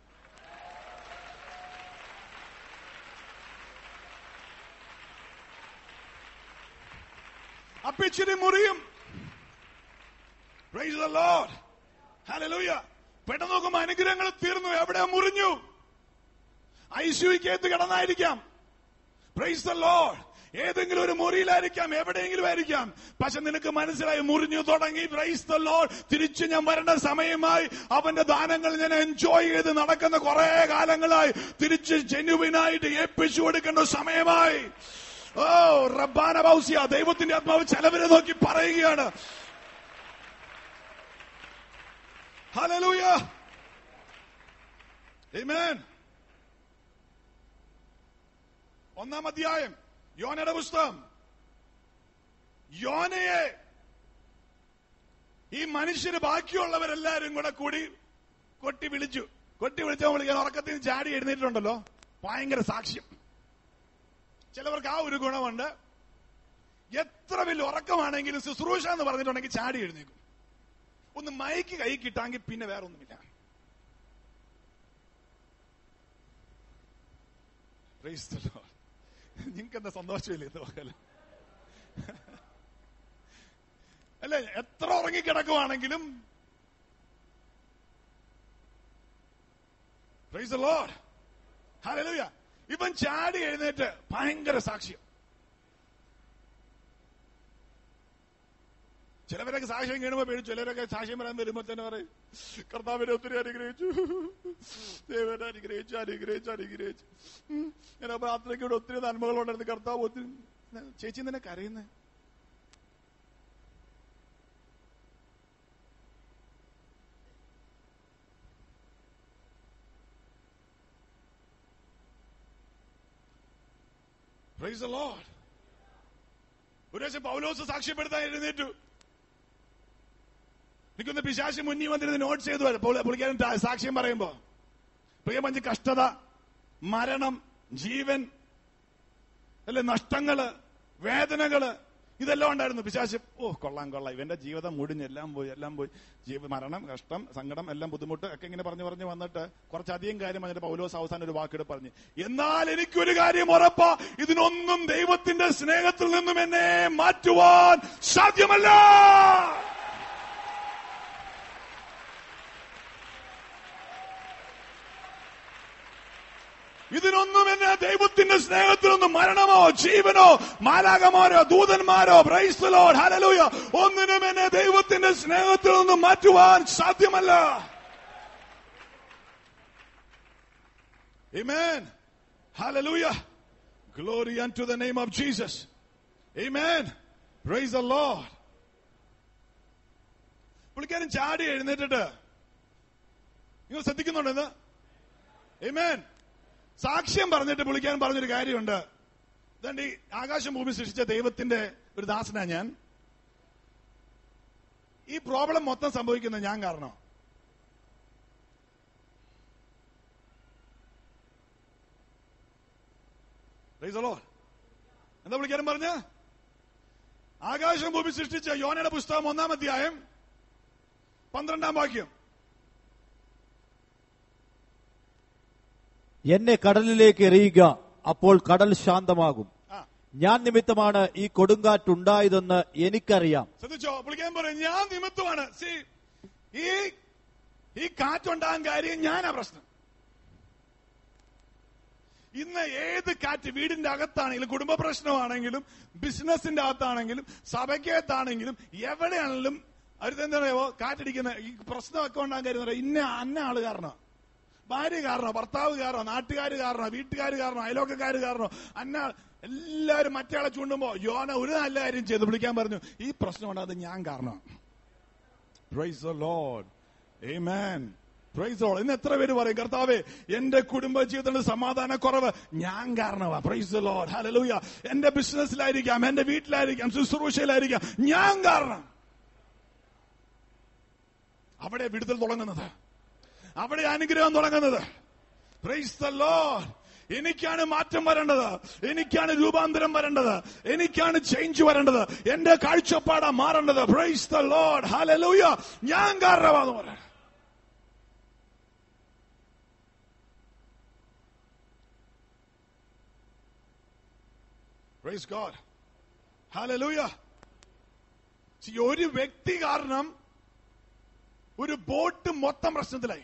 അപ്പൊ ഇച്ചിരി മുറിയും Praise the Lord. Hallelujah. പെട്ടെന്ന് നോക്കുമ്പോ അനുഗ്രഹങ്ങൾ തീർന്നു എവിടെ മുറിഞ്ഞു ഐശ്വര്യക്കകത്ത് കിടന്നായിരിക്കാം പ്രൈസ് ദ ലോഡ് ഏതെങ്കിലും ഒരു മുറിയിലായിരിക്കാം എവിടെയെങ്കിലും ആയിരിക്കാം പക്ഷെ നിനക്ക് മനസ്സിലായി മുറിഞ്ഞു തുടങ്ങി പ്രൈസ് ദ ലോഡ് തിരിച്ചു ഞാൻ വരേണ്ട സമയമായി അവന്റെ ദാനങ്ങൾ ഞാൻ എൻജോയ് ചെയ്ത് നടക്കുന്ന കുറെ കാലങ്ങളായി തിരിച്ച് ജെന്യുവിനായിട്ട് ഏൽപ്പിച്ചു കൊടുക്കേണ്ട സമയമായി ഓ റബ്ബാന ബൗസിയ ദൈവത്തിന്റെ ആത്മാവ് ചെലവരെ നോക്കി പറയുകയാണ് Hallelujah. Amen. ഒന്നാം അധ്യായം യോനയുടെ പുസ്തകം യോനയെ ഈ മനുഷ്യര് ബാക്കിയുള്ളവരെല്ലാരും കൂടെ കൂടി കൊട്ടി വിളിച്ചു കൊട്ടി വിളിച്ചാൽ വിളിക്കാൻ ഉറക്കത്തിൽ നിന്ന് ചാടി എഴുന്നേറ്റിട്ടുണ്ടല്ലോ ഭയങ്കര സാക്ഷ്യം ചിലവർക്ക് ആ ഒരു ഗുണമുണ്ട് എത്ര വലിയ ഉറക്കമാണെങ്കിലും ശുശ്രൂഷ എന്ന് പറഞ്ഞിട്ടുണ്ടെങ്കിൽ ചാടി എഴുന്നേക്കും ഒന്ന് മയക്ക് കൈ കിട്ടാമെങ്കിൽ പിന്നെ വേറെ ഒന്നുമില്ല നിങ്ങൾക്ക് എന്താ സന്തോഷമില്ല ഇത് പകല അല്ലേ എത്ര ഉറങ്ങിക്കിടക്കുവാണെങ്കിലും Praise the Lord. Hallelujah. ഇവൻ ചാടി എഴുന്നേറ്റ് ഭയങ്കര സാക്ഷ്യം ചിലവരൊക്കെ സാക്ഷ്യം കേൾക്കുമ്പോൾ പേടിച്ചു ചിലരൊക്കെ സാക്ഷ്യം പറയാൻ വരുമ്പോൾ തന്നെ പറയും കർത്താവിനെ ഒത്തിരി അനുഗ്രഹിച്ചു ദൈവനെ അനുഗ്രഹിച്ചു അനുഗ്രഹിച്ചു അനുഗ്രഹിച്ചു ഉം. ഞാൻ അപ്പൊ അത്രയ്ക്കൂടെ ഒത്തിരി നന്മകളുണ്ടായിരുന്നു കർത്താവ് ഒത്തിരി ചേച്ചി നിന്നെ കരയുന്നേ Praise the Lord. ഒരു ദിവസം പൗലോസ് സാക്ഷ്യപ്പെടുത്താൻ എഴുന്നേറ്റു എനിക്കൊന്ന് പിശാശി മുന്നിൽ വന്നിരുന്ന് നോട്ട് ചെയ്തു വരാം. പുള്ളി- പുള്ളിക്കാരൻ ത- സാക്ഷ്യം പറയുമ്പോ പ്രിയമഞ്ച് കഷ്ടത മരണം ജീവൻ അല്ലെ നഷ്ടങ്ങള് വേദനകള് ഇതെല്ലാം ഉണ്ടായിരുന്നു പിശാശ് ഓ കൊള്ളാം കൊള്ളാം ഇവന്റെ ജീവിതം മുടിഞ്ഞ് എല്ലാം പോയി എല്ലാം പോയി ജീവ മരണം കഷ്ടം സങ്കടം എല്ലാം ബുദ്ധിമുട്ട് ഒക്കെ ഇങ്ങനെ പറഞ്ഞു പറഞ്ഞു വന്നിട്ട് കുറച്ചധികം കാര്യം പറഞ്ഞിട്ട് പൗലോസ് അവസാനം ഒരു വാക്കിട് പറഞ്ഞു എന്നാൽ എനിക്കൊരു കാര്യം ഉറപ്പാ ഇതിനൊന്നും ദൈവത്തിന്റെ സ്നേഹത്തിൽ നിന്നും എന്നെ മാറ്റുവാൻ സാധ്യമല്ല ഇതിനൊന്നും എന്നെ ദൈവത്തിന്റെ സ്നേഹത്തിൽ നിന്നും മരണമോ ജീവനോ മാലാകമാരോ ദൂതന്മാരോ ബ്രൈസ്തലോ ഹലലൂയ ഒന്നിനും എന്നെ ദൈവത്തിന്റെ സ്നേഹത്തിൽ നിന്നും മാറ്റുവാൻ സാധ്യമല്ല Amen. Hallelujah. Glory unto the name of Jesus. Amen. Praise the Lord. പുള്ളിക്കാരൻ ചാടി എഴുന്നേറ്റിട്ട് നിങ്ങൾ ശ്രദ്ധിക്കുന്നുണ്ടെന്ന് Amen. സാക്ഷ്യം പറഞ്ഞിട്ട് പുള്ളിക്കാരൻ പറഞ്ഞൊരു കാര്യമുണ്ട് ഇതാണ്ട് ഈ ആകാശം ഭൂമി സൃഷ്ടിച്ച ദൈവത്തിന്റെ ഒരു ദാസനാ ഞാൻ ഈ പ്രോബ്ലം മൊത്തം സംഭവിക്കുന്നത് ഞാൻ കാരണം Praise the Lord. എന്താ പുള്ളിക്കാരൻ പറഞ്ഞ ആകാശം ഭൂമി സൃഷ്ടിച്ച യോനയുടെ പുസ്തകം ഒന്നാം അധ്യായം പന്ത്രണ്ടാം വാക്യം എന്നെ കടലിലേക്ക് എറിയുക അപ്പോൾ കടൽ ശാന്തമാകും ആ ഞാൻ നിമിത്തമാണ് ഈ കൊടുങ്കാറ്റുണ്ടായതെന്ന് എനിക്കറിയാം ശ്രദ്ധിച്ചോ പുള്ളിക്കാൻ പറയും ഞാൻ നിമിത്തമാണ് സി ഈ ഈ കാറ്റുണ്ടാകാൻ കാര്യം ഞാനാ പ്രശ്നം ഇന്ന് ഏത് കാറ്റ് വീടിന്റെ അകത്താണെങ്കിലും കുടുംബ പ്രശ്നമാണെങ്കിലും ബിസിനസിന്റെ അകത്താണെങ്കിലും സഭയ്ക്കകത്താണെങ്കിലും എവിടെയാണെങ്കിലും അരുതെന്താ പറയുമോ കാറ്റടിക്കുന്ന ഈ പ്രശ്നമൊക്കെ ഉണ്ടാകാൻ കാര്യം എന്ന് പറയാം, ഇന്ന അന്ന ആള് കാരണം ഭാര്യ കാരണോ ഭർത്താവ് കാരണോ നാട്ടുകാർ കാരണോ വീട്ടുകാർ കാരണോ അയലോക്കക്കാർ കാരണോ അന്ന എല്ലാവരും മറ്റയാളെ ചൂണ്ടുമ്പോ യോന ഒരു നല്ല കാര്യം ചെയ്ത് വിളിക്കാൻ പറഞ്ഞു ഈ പ്രശ്നം ഉണ്ടാകുന്നത് ഞാൻ കാരണം praise the Lord amen praise Lord ഇന്ന് എത്ര പേര് പറയും കർത്താവേ എന്റെ കുടുംബ ജീവിതത്തിന്റെ സമാധാന കുറവ് ഞാൻ കാരണമാ പ്രൈസ് ദ ലോർഡ് ഹല്ലേലൂയ എന്റെ ബിസിനസ്സിലായിരിക്കാം എന്റെ വീട്ടിലായിരിക്കാം ശുശ്രൂഷയിലായിരിക്കാം ഞാൻ കാരണം അവിടെ വിടുതൽ തുടങ്ങുന്നത് അവിടെ അനുഗ്രഹം തുടങ്ങുന്നത് പ്രൈസ് ദ ലോർഡ് എനിക്കാണ് മാറ്റം വരേണ്ടത് എനിക്കാണ് രൂപാന്തരം വരേണ്ടത് എനിക്കാണ് ചേഞ്ച് വരേണ്ടത് എന്റെ കാഴ്ചപ്പാടാ മാറേണ്ടത് പ്രൈസ് ദ ലോർഡ് ഹല്ലേലൂയ ഞാൻ കാരണമാണെന്ന് പറയാം പ്രൈസ് ഗോഡ് ഹല്ലേലൂയ See, ഒരു വ്യക്തി കാരണം ഒരു ബോട്ട് മൊത്തം പ്രശ്നത്തിലായി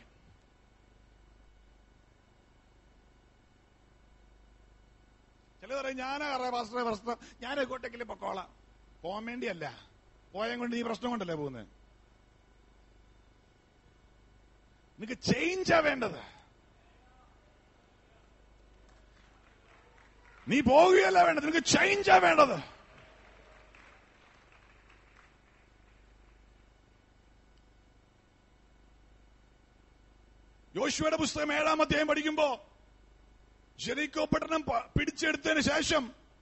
ചില പറയും ഞാനാ കറ പാസ്റ്ററെ പ്രശ്നം ഞാൻ എങ്ങോട്ടെങ്കിലും പൊക്കോളാം പോകാൻ വേണ്ടിയല്ല പോയാൻ കൊണ്ട് ഈ പ്രശ്നം കൊണ്ടല്ലേ പോകുന്നത് നിനക്ക് ചേഞ്ചാ വേണ്ടത് നീ പോവുകയല്ല വേണ്ടത് നിനക്ക് ചേഞ്ചാ വേണ്ടത് യോശുവയുടെ പുസ്തകം ഏഴാം അധ്യായം പഠിക്കുമ്പോ ജെറിക്കോ പട്ടണം പ- പിടിച്ചെടുത്തതിന് ശേഷം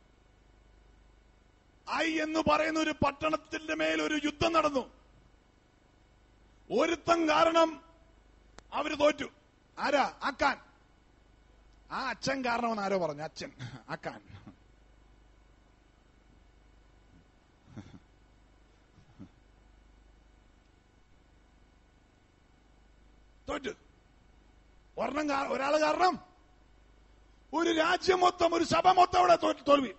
ഐ എന്ന് പറയുന്ന ഒരു പട്ടണത്തിന്റെ മേൽ ഒരു യുദ്ധം നടന്നു ഒരുത്തം കാരണം അവര് തോറ്റു ആരാ അക്കാൻ ആ അച്ഛൻ കാരണമെന്ന് ആരോ പറഞ്ഞു അച്ഛൻ അക്കാൻ തോറ്റു ഒരെണ്ണം കാ- ഒരാള് കാരണം ഒരു രാജ്യം മൊത്തം ഒരു സഭ മൊത്തം അവിടെ തോറ്റ് തോൽവി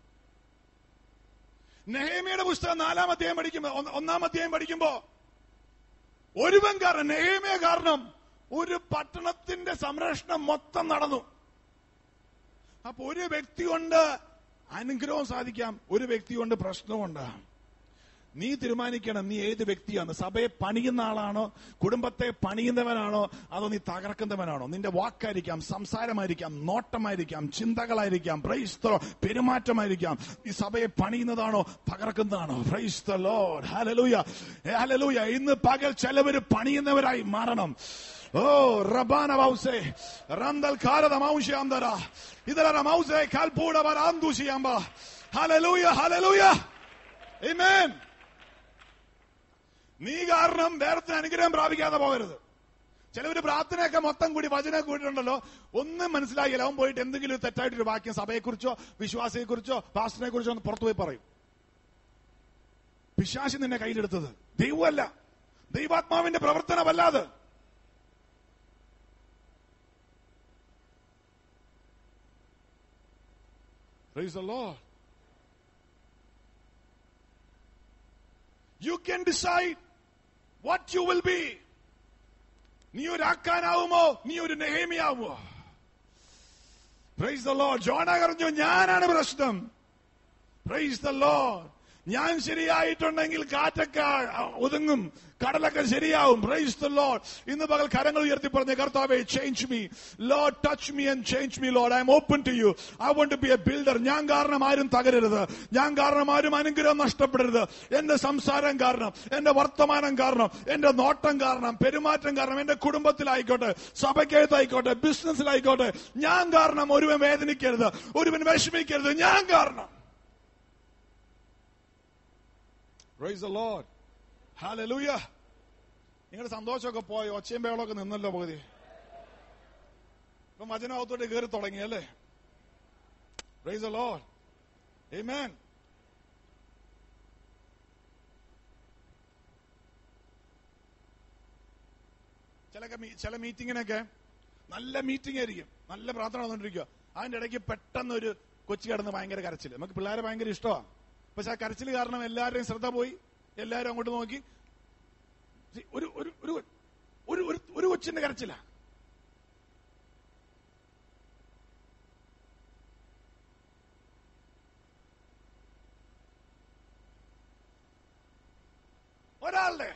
നെഹേമിയുടെ പുസ്തകം നാലാം അധ്യായം പഠിക്കുമ്പോ ഒന്ന് ഒന്നാം അധ്യായം പഠിക്കുമ്പോ ഒരുവൻ കാരണം നെഹേമിയ കാരണം ഒരു പട്ടണത്തിന്റെ സംരക്ഷണം മൊത്തം നടന്നു അപ്പൊ ഒരു വ്യക്തി കൊണ്ട് അനുഗ്രഹം സാധിക്കാം ഒരു വ്യക്തി കൊണ്ട് പ്രശ്നമുണ്ട് നീ തീരുമാനിക്കണം നീ ഏത് വ്യക്തിയാണ് സഭയെ പണിയുന്ന ആളാണോ കുടുംബത്തെ പണിയുന്നവനാണോ അതോ നീ തകർക്കുന്നവനാണോ നിന്റെ വാക്കായിരിക്കാം സംസാരമായിരിക്കാം നോട്ടമായിരിക്കാം ചിന്തകളായിരിക്കാം പ്രൈസ്തോ പെരുമാറ്റമായിരിക്കാം ഈ സഭയെ പണിയുന്നതാണോ തകർക്കുന്നതാണോ പ്രൈസ്ത ലോഡ് ഹലലൂയ ഹലലൂയ ഇന്ന് പകൽ ചിലവര് പണിയുന്നവരായി മാറണം ഓ റബാന മൗസെ റന്തൽ കാരത മൗഷ്യാന്തര ഇതര മൗസെ കാൽപൂട വരാന്തുഷിയാമ്പ ഹലലൂയ ഹലലൂയ Amen. നീ കാരണം വേറത്തിന് അനുഗ്രഹം പ്രാപിക്കാതെ പോകരുത് ചിലവര് പ്രാർത്ഥനയൊക്കെ മൊത്തം കൂടി വചനം കൂടിയിട്ടുണ്ടല്ലോ ഒന്നും മനസ്സിലാകില്ല അവൻ പോയിട്ട് എന്തെങ്കിലും ഒരു തെറ്റായിട്ടൊരു വാക്യം സഭയെക്കുറിച്ചോ വിശ്വാസത്തെക്കുറിച്ചോ പാസ്റ്ററിനെ കുറിച്ചോ ഒന്ന് പുറത്തു പോയി പറയും പിശാശി നിന്നെ കയ്യിലെടുത്തത് ദൈവമല്ല ദൈവാത്മാവിന്റെ പ്രവർത്തനമല്ലാതെ Praise the Lord. You can decide what you will be. നീ ഒരു ആക്കാനാവുമോ നീ ഒരു നെഹേമിയാവുമോ പ്രൈസ് ദ ലോഡ് ജോണ പറഞ്ഞു ഞാനാണ് പ്രശ്നം പ്രൈസ് ദ ലോഡ് ഞാൻ ശരിയായിട്ടുണ്ടെങ്കിൽ കാറ്റൊക്കെ ഒതുങ്ങും കടലൊക്കെ ശരിയാവും പ്രൈസ് ദ ലോഡ് ഇന്ന് പകൽ കരങ്ങൾ ഉയർത്തി പറഞ്ഞ കർത്താവെ change me Lord touch me and change me Lord I'm open to you I want to be a builder ഞാൻ കാരണം ആരും തകരരുത് ഞാൻ കാരണം ആരും അനുഗ്രഹം നഷ്ടപ്പെടരുത് എന്റെ സംസാരം കാരണം എന്റെ വർത്തമാനം കാരണം എന്റെ നോട്ടം കാരണം പെരുമാറ്റം കാരണം എന്റെ കുടുംബത്തിലായിക്കോട്ടെ സഭയ്ക്കകത്തായിക്കോട്ടെ ബിസിനസ്സിലായിക്കോട്ടെ ഞാൻ കാരണം ഒരുവൻ വേദനിക്കരുത് ഒരുവൻ വിഷമിക്കരുത് ഞാൻ കാരണം Praise the Lord. Hallelujah. നിങ്ങളുടെ സന്തോഷമൊക്കെ പോയി ഒച്ചയും ബേളൊക്കെ നിന്നല്ലോ പകുതി ഇപ്പൊ വചനകത്തോട്ട് കയറി തുടങ്ങി അല്ലേ Praise the Lord. Amen. ചില ചില മീറ്റിങ്ങിനൊക്കെ നല്ല മീറ്റിംഗ് ആയിരിക്കും നല്ല പ്രാർത്ഥന നടന്നുകൊണ്ടിരിക്കുക അതിന്റെ ഇടയ്ക്ക് പെട്ടെന്ന് ഒരു കൊച്ചു കിടന്ന് ഭയങ്കര കരച്ചിൽ നമുക്ക് പിള്ളേരെ ഭയങ്കര ഇഷ്ടമാണ് പക്ഷെ ആ കരച്ചിൽ കാരണം എല്ലാവരുടെയും ശ്രദ്ധ പോയി എല്ലാവരും അങ്ങോട്ട് നോക്കി ഒരു ഒരു ഒരു ഒരു ഒരു ഒരു കൊച്ചിന്റെ കരച്ചില ഒരാളുടെ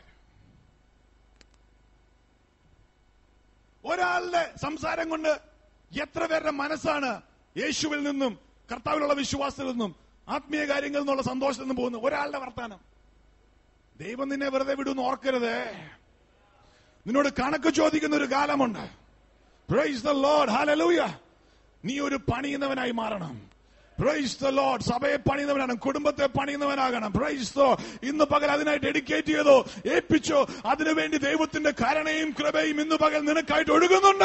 ഒരാളുടെ സംസാരം കൊണ്ട് എത്ര പേരുടെ മനസ്സാണ് യേശുവിൽ നിന്നും കർത്താവിലുള്ള വിശ്വാസത്തിൽ നിന്നും ആത്മീയ കാര്യങ്ങളിൽ നിന്നുള്ള സന്തോഷത്തിൽ നിന്നും പോകുന്നു ഒരാളുടെ വർത്താനം ദൈവം നിന്നെ വെറുതെ വിടുന്ന് ഓർക്കരുതേ നിന്നോട് കണക്ക് ചോദിക്കുന്ന ഒരു കാലമുണ്ട് പ്രൈസ് ദ ലോഡ് ഹാലലൂയ നീ ഒരു പണിയുന്നവനായി മാറണം പ്രൈസ് ദ ലോഡ് സഭയെ പണിയുന്നവനാണ് കുടുംബത്തെ പണിയുന്നവനാകണം പ്രൈസ് ദോ ഇന്ന് പകൽ അതിനായി ഡെഡിക്കേറ്റ് ചെയ്തോ ഏൽപ്പിച്ചോ അതിനുവേണ്ടി ദൈവത്തിന്റെ കരുണയും കൃപയും ഇന്ന് പകൽ നിനക്കായിട്ട് ഒഴുകുന്നുണ്ട്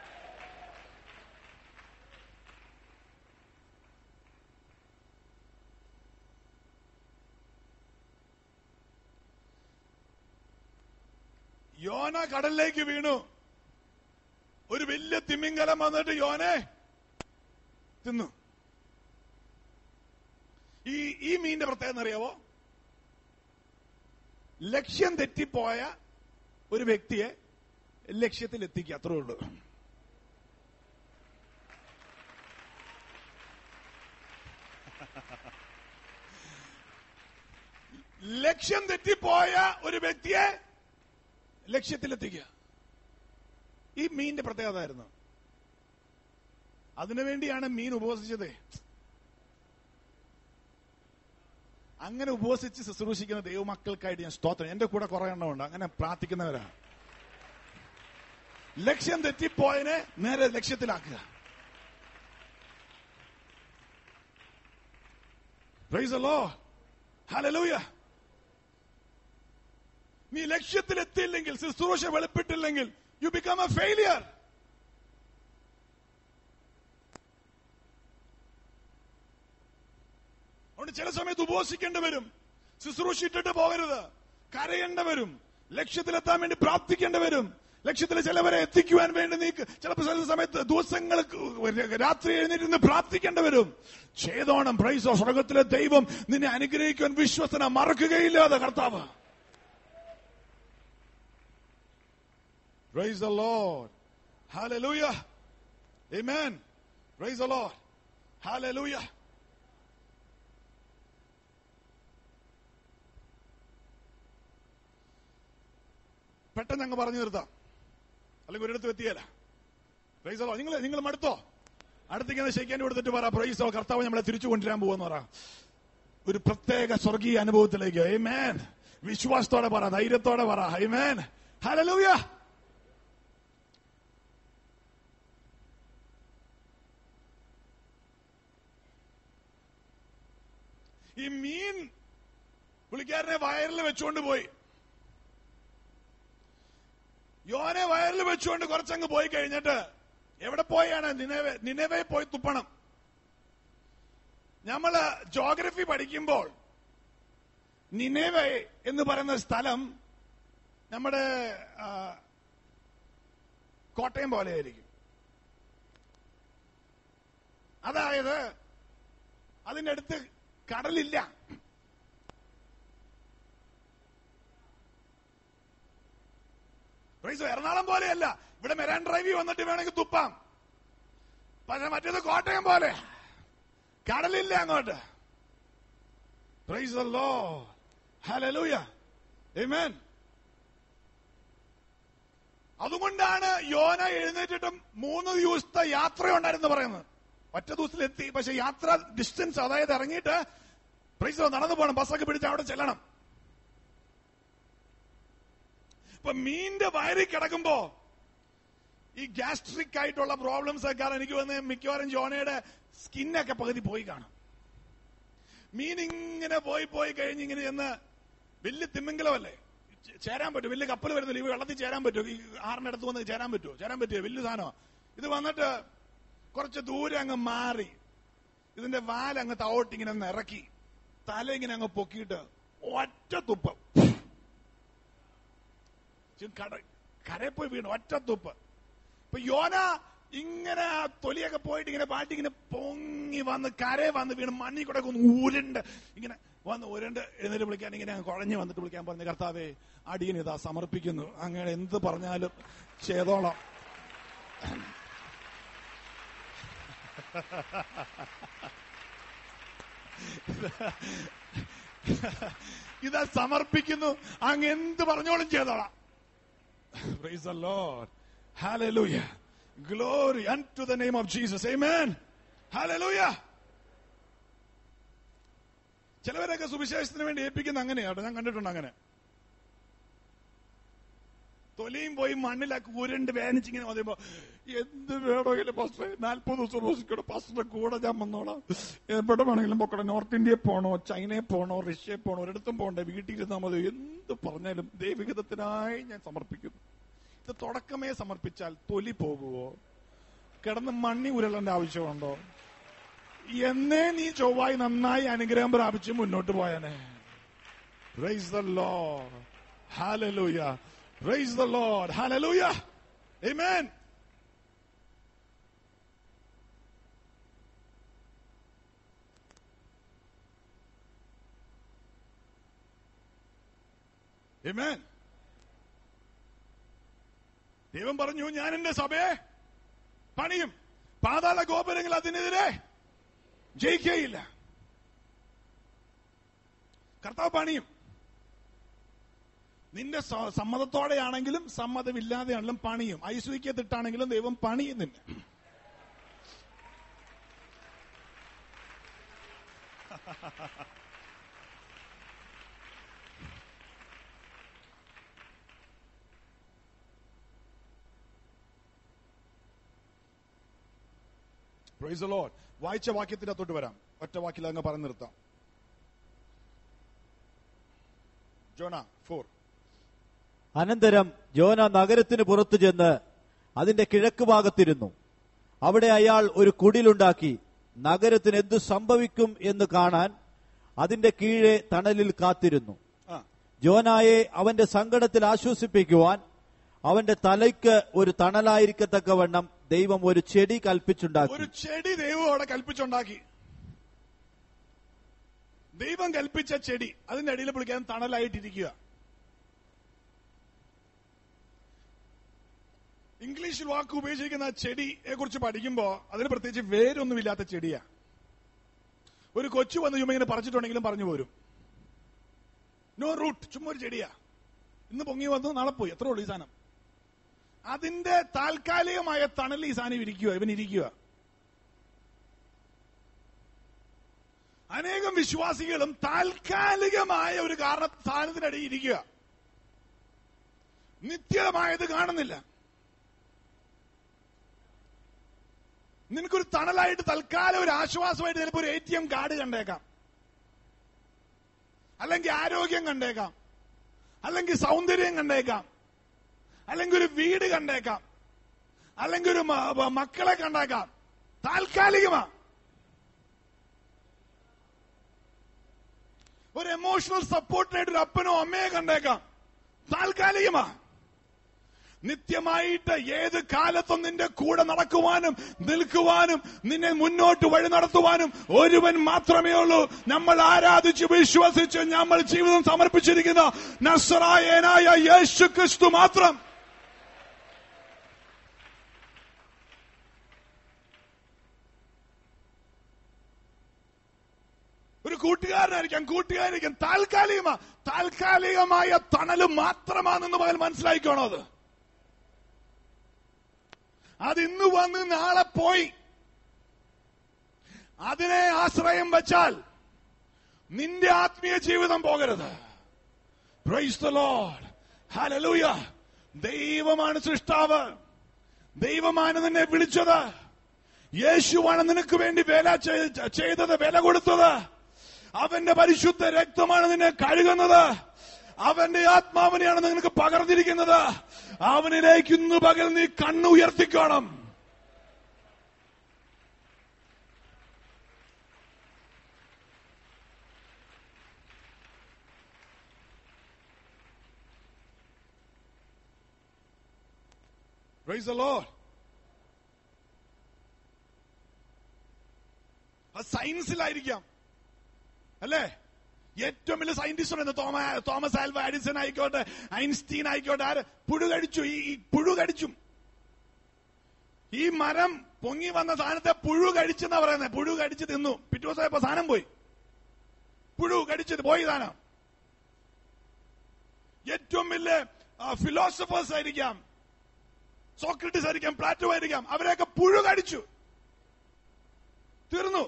യോന കടലിലേക്ക് വീണു ഒരു വലിയ തിമിംഗലം വന്നിട്ട് യോനെ തിന്നു ഈ ഈ മീനിന്റെ പ്രത്യേകത അറിയാവോ ലക്ഷ്യം തെറ്റിപ്പോയ ഒരു വ്യക്തിയെ ലക്ഷ്യത്തിൽ എത്തിക്കുക അത്രേ ഉള്ളൂ ലക്ഷ്യം തെറ്റിപ്പോയ ഒരു വ്യക്തിയെ ലക്ഷ്യത്തിലെത്തിക്കുക ഈ മീനിന്റെ പ്രത്യേകത ആയിരുന്നു അതിനുവേണ്ടിയാണ് മീൻ ഉപവസിച്ചത് അങ്ങനെ ഉപവസിച്ച് ശുശ്രൂഷിക്കുന്ന ദൈവമക്കൾക്കായിട്ട് ഞാൻ സ്തോത്രം എന്റെ കൂടെ കുറെ എണ്ണമുണ്ട് അങ്ങനെ പ്രാർത്ഥിക്കുന്നവരാ ലക്ഷ്യം തെറ്റിപ്പോയതിനെ നേരെ ലക്ഷ്യത്തിലാക്കുക പ്രൈസ് അല്ലോ ഹലലൂയ നീ ലക്ഷ്യത്തിലെത്തിയില്ലെങ്കിൽ ശുശ്രൂഷ വെളിപ്പെട്ടില്ലെങ്കിൽ യു ബിക്കം എ ഫെയിലിയർ അതുകൊണ്ട് ചില സമയത്ത് ഉപവസിക്കേണ്ടി വരും ശുശ്രൂഷ ഇട്ടിട്ട് പോകരുത് കരയേണ്ടി വരും ലക്ഷ്യത്തിലെത്താൻ വേണ്ടി പ്രാർത്ഥിക്കേണ്ടി വരും ലക്ഷ്യത്തിൽ ചിലവരെ എത്തിക്കുവാൻ വേണ്ടി നീ ചിലപ്പോൾ ചില സമയത്ത് ദിവസങ്ങൾ രാത്രി എഴുന്നേറ്റ് പ്രാർത്ഥിക്കേണ്ടി വരും ചെയ്തോണം പ്രൈസോ സ്വർഗത്തിലെ ദൈവം നിന്നെ അനുഗ്രഹിക്കുവാൻ വിശ്വസന മറക്കുകയില്ലാതെ കർത്താവ് Praise the Lord. Hallelujah. Amen. Praise the Lord. Hallelujah. പെട്ടെന്ന് അങ്ങ് പറഞ്ഞു നിർത്താം അല്ലെങ്കിൽ ഒരിടത്ത് എത്തിയല്ല പ്രൈസോ നിങ്ങൾ നിങ്ങൾ മടുത്തോ അടുത്തേക്ക് ശരിക്കാൻ കൊടുത്തിട്ട് പറ പ്രൈസോ കർത്താവ് നമ്മളെ തിരിച്ചു കൊണ്ടുവരാൻ പോവെന്ന് പറ ഒരു പ്രത്യേക സ്വർഗീയ അനുഭവത്തിലേക്ക് ഹൈമേൻ വിശ്വാസത്തോടെ പറ ധൈര്യത്തോടെ പറ ഹൈമേൻ ഹലലൂയ ഈ മീൻ പുള്ളിക്കാരനെ വയറിൽ വെച്ചുകൊണ്ട് പോയി യോനെ വയറിൽ വെച്ചുകൊണ്ട് കുറച്ചങ്ങ് പോയി കഴിഞ്ഞിട്ട് എവിടെ പോയാണ് നിലവെ നിലവെ പോയി തുപ്പണം നമ്മള് ജോഗ്രഫി പഠിക്കുമ്പോൾ നിനേവെ എന്ന് പറയുന്ന സ്ഥലം നമ്മുടെ ആ, കോട്ടയം പോലെയായിരിക്കും അതായത് അതിന്റെ അടുത്ത് കടലില്ല പ്രൈസ് എറണാകുളം പോലെയല്ല ഇവിടെ മെരാൻ ഡ്രൈവി വന്നിട്ട് വേണമെങ്കിൽ തുപ്പാം പക്ഷെ മറ്റേത് കോട്ടയം പോലെ കടലില്ല അങ്ങോട്ട് പ്രൈസ് ലോ ഹലലൂയ Amen. അതുകൊണ്ടാണ് യോന എഴുന്നേറ്റിട്ടും മൂന്ന് ദിവസത്തെ യാത്രയുണ്ടായിരുന്നു പറയുന്നത് ഒറ്റ ദിവസത്തിൽ എത്തി പക്ഷെ യാത്ര ഡിസ്റ്റൻസ് അതായത് ഇറങ്ങിയിട്ട് പ്രൈസ് നടന്നു പോകണം ബസ്സൊക്കെ പിടിച്ച് അവിടെ ചെല്ലണം ഇപ്പൊ മീന്റെ വയറിൽ കിടക്കുമ്പോ ഈ ഗ്യാസ്ട്രിക് ആയിട്ടുള്ള പ്രോബ്ലംസ് ഒക്കെ കാരണം എനിക്ക് വന്ന് മിക്കവാറും ജോനയുടെ സ്കിന്നൊക്കെ പകുതി പോയി കാണും മീൻ ഇങ്ങനെ പോയി പോയി കഴിഞ്ഞ് ഇങ്ങനെ ചെന്ന് വലിയ തിമിംഗലമല്ലേ ചേ- ചേരാൻ പറ്റും വലിയ കപ്പൽ വരുന്നില്ല ഈ വെള്ളത്തിൽ ചേരാൻ പറ്റുമോ ഈ ആറിനടുത്ത് വന്ന് ചേരാൻ പറ്റുമോ ചേരാൻ പറ്റുമോ വലിയ സാധനമാണ് ഇത് വന്നിട്ട് കുറച്ച് ദൂരെ അങ്ങ് മാറി ഇതിന്റെ വാലങ്ങ് തവോട്ട് ഇങ്ങനെ ഒന്ന് ഇറക്കി തല ഇങ്ങനെ അങ്ങ് പൊക്കിയിട്ട് ഒറ്റ തുപ്പം ചി- കട കരയിൽ പോയി വീണു ഒറ്റ തുപ്പ് ഇപ്പൊ യോന ഇങ്ങനെ ആ തൊലിയൊക്കെ പോയിട്ട് ഇങ്ങനെ പാട്ടി ഇങ്ങനെ പൊങ്ങി വന്ന് കരയെ വന്ന് വീണ് മണ്ണി കൂടെ ഒന്ന് ഊരുണ്ട് ഇങ്ങനെ വന്ന് ഉരുണ്ട് എഴുന്നേറ്റ് വിളിക്കാൻ ഇങ്ങനെ അങ്ങ് കുഴഞ്ഞു വന്നിട്ട് വിളിക്കാൻ പറഞ്ഞു കർത്താവേ അടിയൻ ഇതാ സമർപ്പിക്കുന്നു അങ്ങനെ എന്ത് പറഞ്ഞാലും ചെയ്തോളാം ഇതാ സമർപ്പിക്കുന്നു അങ്ങ് എന്ത് പറഞ്ഞോളും ചെയ്തോളാം Praise the Lord. Hallelujah. Glory unto the name of Jesus. Amen. Hallelujah. ചിലവരൊക്കെ സുവിശേഷത്തിന് വേണ്ടി ഏൽപ്പിക്കുന്ന അങ്ങനെയാട്ടോ ഞാൻ കണ്ടിട്ടുണ്ട് അങ്ങനെ തൊലിയും പോയി മണ്ണിലൊക്കെ ഉരുണ്ട് വേനിച്ചിങ്ങനെ മതിയുമ്പോ എന്ത് വേണമെങ്കിലും പാസ്റ്ററെ നാൽപ്പത് ദിവസം ഉപസിക്കണോ പാസ്റ്ററുടെ കൂടെ ഞാൻ വന്നോളാം എവിടെ വേണമെങ്കിലും പൊക്കോട്ടെ നോർത്ത് ഇന്ത്യയിൽ പോണോ ചൈനയിൽ പോണോ റഷ്യയിൽ പോണോ ഒരിടത്തും പോണ്ടേ വീട്ടിൽ ഇരുന്നാൽ മതി എന്ത് പറഞ്ഞാലും ദൈവഹിതത്തിനായി ഞാൻ സമർപ്പിക്കുന്നു ഇത് തുടക്കമേ സമർപ്പിച്ചാൽ തൊലി പോകുവോ കിടന്ന് മണ്ണി ഉരുളേണ്ട ആവശ്യമുണ്ടോ എന്നേ നീ ചൊവ്വായി നന്നായി അനുഗ്രഹം പ്രാപിച്ച് മുന്നോട്ട് പോയാനെ Praise the Lord. Hallelujah. Praise the Lord. Hallelujah. Amen. Amen. ദൈവം പറഞ്ഞു ഞാൻ എന്റെ സഭയെ പണിയും പാതാള ഗോപുരങ്ങൾ അതിനെതിരെ ജയിക്കുകയില്ല കർത്താവ് പണിയും നിന്റെ സ- സമ്മതത്തോടെയാണെങ്കിലും സമ്മതമില്ലാതെയാണെങ്കിലും പണിയും ഐശ്വര്യത്തിട്ടാണെങ്കിലും ദൈവം പണിയും നിന്നെ പ്രൈസ് ലോഡ് വായിച്ച വാക്യത്തിന്റെ തൊട്ട് വരാം ഒറ്റ വാക്കിൽ അങ്ങ് പറഞ്ഞു നിർത്താം ജോന ഫോർ അനന്തരം ജോന നഗരത്തിന് പുറത്തു ചെന്ന് അതിന്റെ കിഴക്ക് ഭാഗത്തിരുന്നു അവിടെ അയാൾ ഒരു കുടിലുണ്ടാക്കി നഗരത്തിന് എന്തു സംഭവിക്കും എന്ന് കാണാൻ അതിന്റെ കീഴെ തണലിൽ കാത്തിരുന്നു ആ ജോനായെ അവന്റെ സങ്കടത്തിൽ ആശ്വസിപ്പിക്കുവാൻ അവന്റെ തലയ്ക്ക് ഒരു തണലായിരിക്കത്തക്കവണ്ണം ദൈവം ഒരു ചെടി കൽപ്പിച്ചുണ്ടാക്കി ഒരു ചെടി ദൈവം അവിടെ കൽപ്പിച്ചുണ്ടാക്കി ദൈവം കൽപ്പിച്ച ചെടി അതിന്റെ അടിയിൽ പിടിക്കാൻ തണലായിട്ടിരിക്കുക ഇംഗ്ലീഷിൽ വാക്ക് ഉപയോഗിച്ചിരിക്കുന്ന ചെടിയെ കുറിച്ച് പഠിക്കുമ്പോ അതിന് പ്രത്യേകിച്ച് വേരൊന്നുമില്ലാത്ത ചെടിയാ ഒരു കൊച്ചു വന്ന് ചുമ്മാ ഇങ്ങനെ പറിച്ചിട്ടുണ്ടെങ്കിലും പറഞ്ഞു പോരും നോ റൂട്ട് ചുമ്മാ ഒരു ചെടിയാ ഇന്ന് പൊങ്ങി വന്നു നാളെ പോയി എത്ര ഉള്ളൂ ഈ സാധനം അതിന്റെ താൽക്കാലികമായ തണൽ ഈ സാധനം ഇരിക്കുക ഇവൻ ഇരിക്കുക അനേകം വിശ്വാസികളും താൽക്കാലികമായ ഒരു കാരണ സ്ഥാനത്തിനടിയിൽ ഇരിക്കുക നിത്യമായത് കാണുന്നില്ല നിനക്കൊരു തണലായിട്ട് തൽക്കാലം ഒരു ആശ്വാസമായിട്ട് ചിലപ്പോൾ ഒരു എ ടി എം കാർഡ് കണ്ടേക്കാം അല്ലെങ്കിൽ ആരോഗ്യം കണ്ടേക്കാം അല്ലെങ്കിൽ സൗന്ദര്യം കണ്ടേക്കാം അല്ലെങ്കിൽ ഒരു വീട് കണ്ടേക്കാം അല്ലെങ്കിൽ ഒരു മ- മ- മക്കളെ കണ്ടേക്കാം താൽക്കാലികമാ ഒരു എമോഷണൽ സപ്പോർട്ടിനായിട്ട് ഒരു അപ്പനോ അമ്മയെ കണ്ടേക്കാം താൽക്കാലികമാ നിത്യമായിട്ട് ഏത് കാലത്തും നിന്റെ കൂടെ നടക്കുവാനും നിൽക്കുവാനും നിന്നെ മുന്നോട്ട് വഴി നടത്തുവാനും ഒരുവൻ മാത്രമേ ഉള്ളൂ നമ്മൾ ആരാധിച്ച് വിശ്വസിച്ച് നമ്മൾ ജീവിതം സമർപ്പിച്ചിരിക്കുന്ന നസ്രായനായ യേശു ക്രിസ്തു മാത്രം ഒരു കൂട്ടുകാരനായിരിക്കാം കൂട്ടുകാരായിരിക്കാം താൽക്കാലികമാ താൽക്കാലികമായ തണല് മാത്രമാണെന്ന് മകൻ മനസ്സിലാക്കിക്കോണോ അത് അത് ഇന്ന് വന്ന് നാളെ പോയി അതിനെ ആശ്രയം വച്ചാൽ നിന്റെ ആത്മീയ ജീവിതം പോകരുത് പ്രൈസ് ദ ലോർഡ് ഹല്ലേലൂയ ദൈവമാണ് സൃഷ്ടാവ് ദൈവമാണ് നിന്നെ വിളിച്ചത് യേശുവാണ് നിനക്ക് വേണ്ടി വേല ചെയ്- ചെയ്തത് വില കൊടുത്തത് അവന്റെ പരിശുദ്ധ രക്തമാണ് നിന്നെ കഴുകുന്നത് അവന്റെ ആത്മാവിനെയാണ് നിനക്ക് പകർന്നിരിക്കുന്നത് അവനിലേക്ക് ഇന്ന് പകൽ നീ കണ്ണു ഉയർത്തിക്കോണം Praise the Lord. അത് സയൻസിലായിരിക്കാം അല്ലേ ഏറ്റവും വലിയ സയന്റിസ്റ്റ് ഉണ്ട് തോമ തോമസ് ആൽവ ആഡിസൺ ആയിക്കോട്ടെ ഐൻസ്റ്റീൻ ആയിക്കോട്ടെ ആര് പുഴു കടിച്ചു ഈ ഈ പുഴു കടിച്ചു ഈ മരം പൊങ്ങി വന്ന സാധനത്തെ പുഴു കടിച്ചെന്നാ പറയുന്നത് പുഴു കടിച്ച് തിന്നു പിറ്റേ ദിവസമായപ്പോ സാധനം പോയി പുഴു കടിച്ചത് പോയി സാധനം ഏറ്റവും വലിയ ഫിലോസഫേഴ്സ് ആയിരിക്കാം സോക്രട്ടീസ് ആയിരിക്കാം പ്ലാറ്റോ ആയിരിക്കാം അവരെയൊക്കെ പുഴു കടിച്ചു തീർന്നു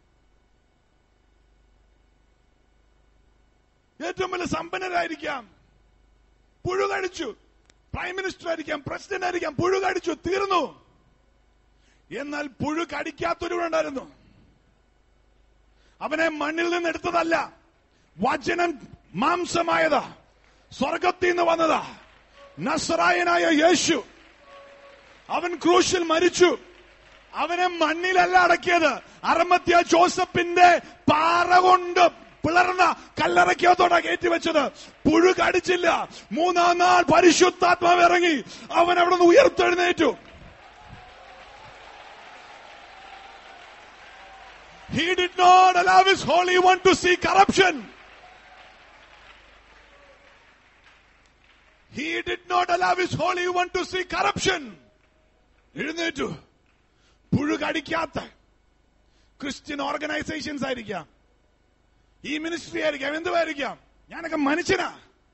ഏറ്റവും വലിയ സമ്പന്നരായിരിക്കാം പുഴു കടിച്ചു പ്രൈം മിനിസ്റ്റർ ആയിരിക്കാം പ്രസിഡന്റ് ആയിരിക്കാം പുഴു കടിച്ചു തീർന്നു എന്നാൽ പുഴു കടിക്കാത്തൊരുവനുണ്ടായിരുന്നു അവനെ മണ്ണിൽ നിന്ന് എടുത്തതല്ല വചനം മാംസമായതാ സ്വർഗത്തിൽ നിന്ന് വന്നതാ നസറായനായ യേശു അവൻ ക്രൂശിൽ മരിച്ചു അവനെ മണ്ണിലല്ല അടക്കിയത് അറമത്യ ജോസഫിന്റെ പാറ കൊണ്ട് പിളർന്ന കല്ലറയ്ക്കകത്തോടാ കയറ്റി വെച്ചത് പുഴു കടിച്ചില്ല മൂന്നാം നാൾ പരിശുദ്ധാത്മാവ് ഇറങ്ങി അവൻ അവിടെ നിന്ന് ഉയർത്തെഴുന്നേറ്റു He did not allow his Holy One to see corruption. He did not allow his Holy One to see corruption. എഴുന്നേറ്റു പുഴു കടിക്കാത്ത ക്രിസ്ത്യൻ ഓർഗനൈസേഷൻസ് ആയിരിക്കാം ഈ മിനിസ്ട്രി ആയിരിക്കാം എന്തുമായിരിക്കാം ഞാനൊക്കെ മനുഷ്യനാ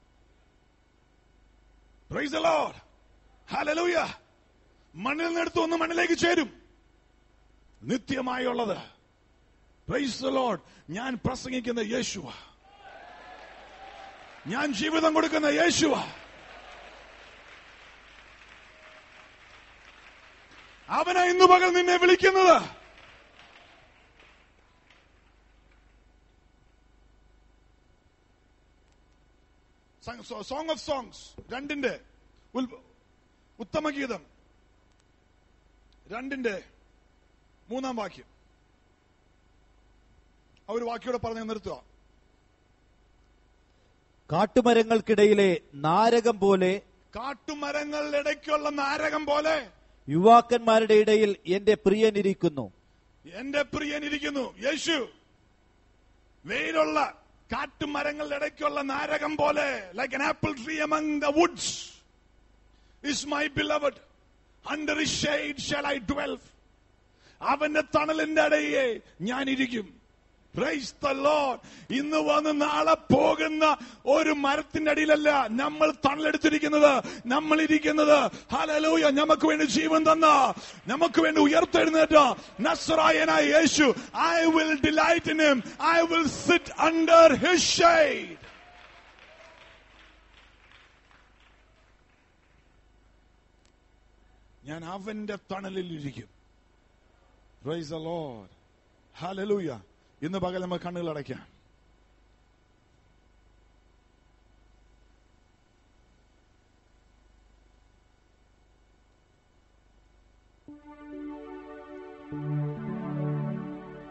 പ്രൈസ് ദ ലോർഡ് ഹല്ലേലൂയ മണ്ണിൽ നിന്നെടുത്ത് ഒന്ന് മണ്ണിലേക്ക് ചേരും നിത്യമായുള്ളത് പ്രൈസ് ദ ലോർഡ് ഞാൻ പ്രസംഗിക്കുന്ന യേശുവ ഞാൻ ജീവിതം കൊടുക്കുന്ന യേശുവ അവനാ ഇന്നു പകൽ നിന്നെ വിളിക്കുന്നത് സോങ് ഓഫ് സോങ്സ് രണ്ടിന്റെ ഉൽ- ഉത്തമഗീതം രണ്ടിന്റെ മൂന്നാം വാക്യം ആ ഒരു വാക്യോടെ പറഞ്ഞ് നിർത്തുക കാട്ടുമരങ്ങൾക്കിടയിലെ നാരകം പോലെ കാട്ടുമരങ്ങളുടെ ഇടയ്ക്കുള്ള നാരകം പോലെ യുവാക്കന്മാരുടെ ഇടയിൽ എന്റെ പ്രിയൻ ഇരിക്കുന്നു എന്റെ പ്രിയൻ ഇരിക്കുന്നു യേശു വെയിലുള്ള കാട്ടുമരങ്ങളുടെ ഇടയ്ക്കുള്ള നാരകം പോലെ like an apple tree among the woods is my beloved under his shade shall I dwell അവന്റെ തണലിന്റെ ഇടയെ ഞാൻ ഇരിക്കും Praise the Lord. ഇന്ന് വന്ന് നാളെ പോകുന്ന ഒരു മരത്തിന്റെ അടിയിലല്ല നമ്മൾ തണലെടുത്തിരിക്കുന്നത് നമ്മൾ ഇരിക്കുന്നത് ഹലലൂയ നമുക്ക് വേണ്ടി ജീവൻ തന്ന നമുക്ക് വേണ്ടി ഉയർത്തെഴുന്നേറ്റ നസ്രായനായ യേശു I will delight in him I will sit under his shade ഞാൻ അവന്റെ തണലിൽ ഇരിക്കും പ്രൈസ് ദ ലോർഡ് ഹല്ലേലൂയ ഇന്ന് പകൽ നമുക്ക് കണ്ണുകൾ അടയ്ക്കാം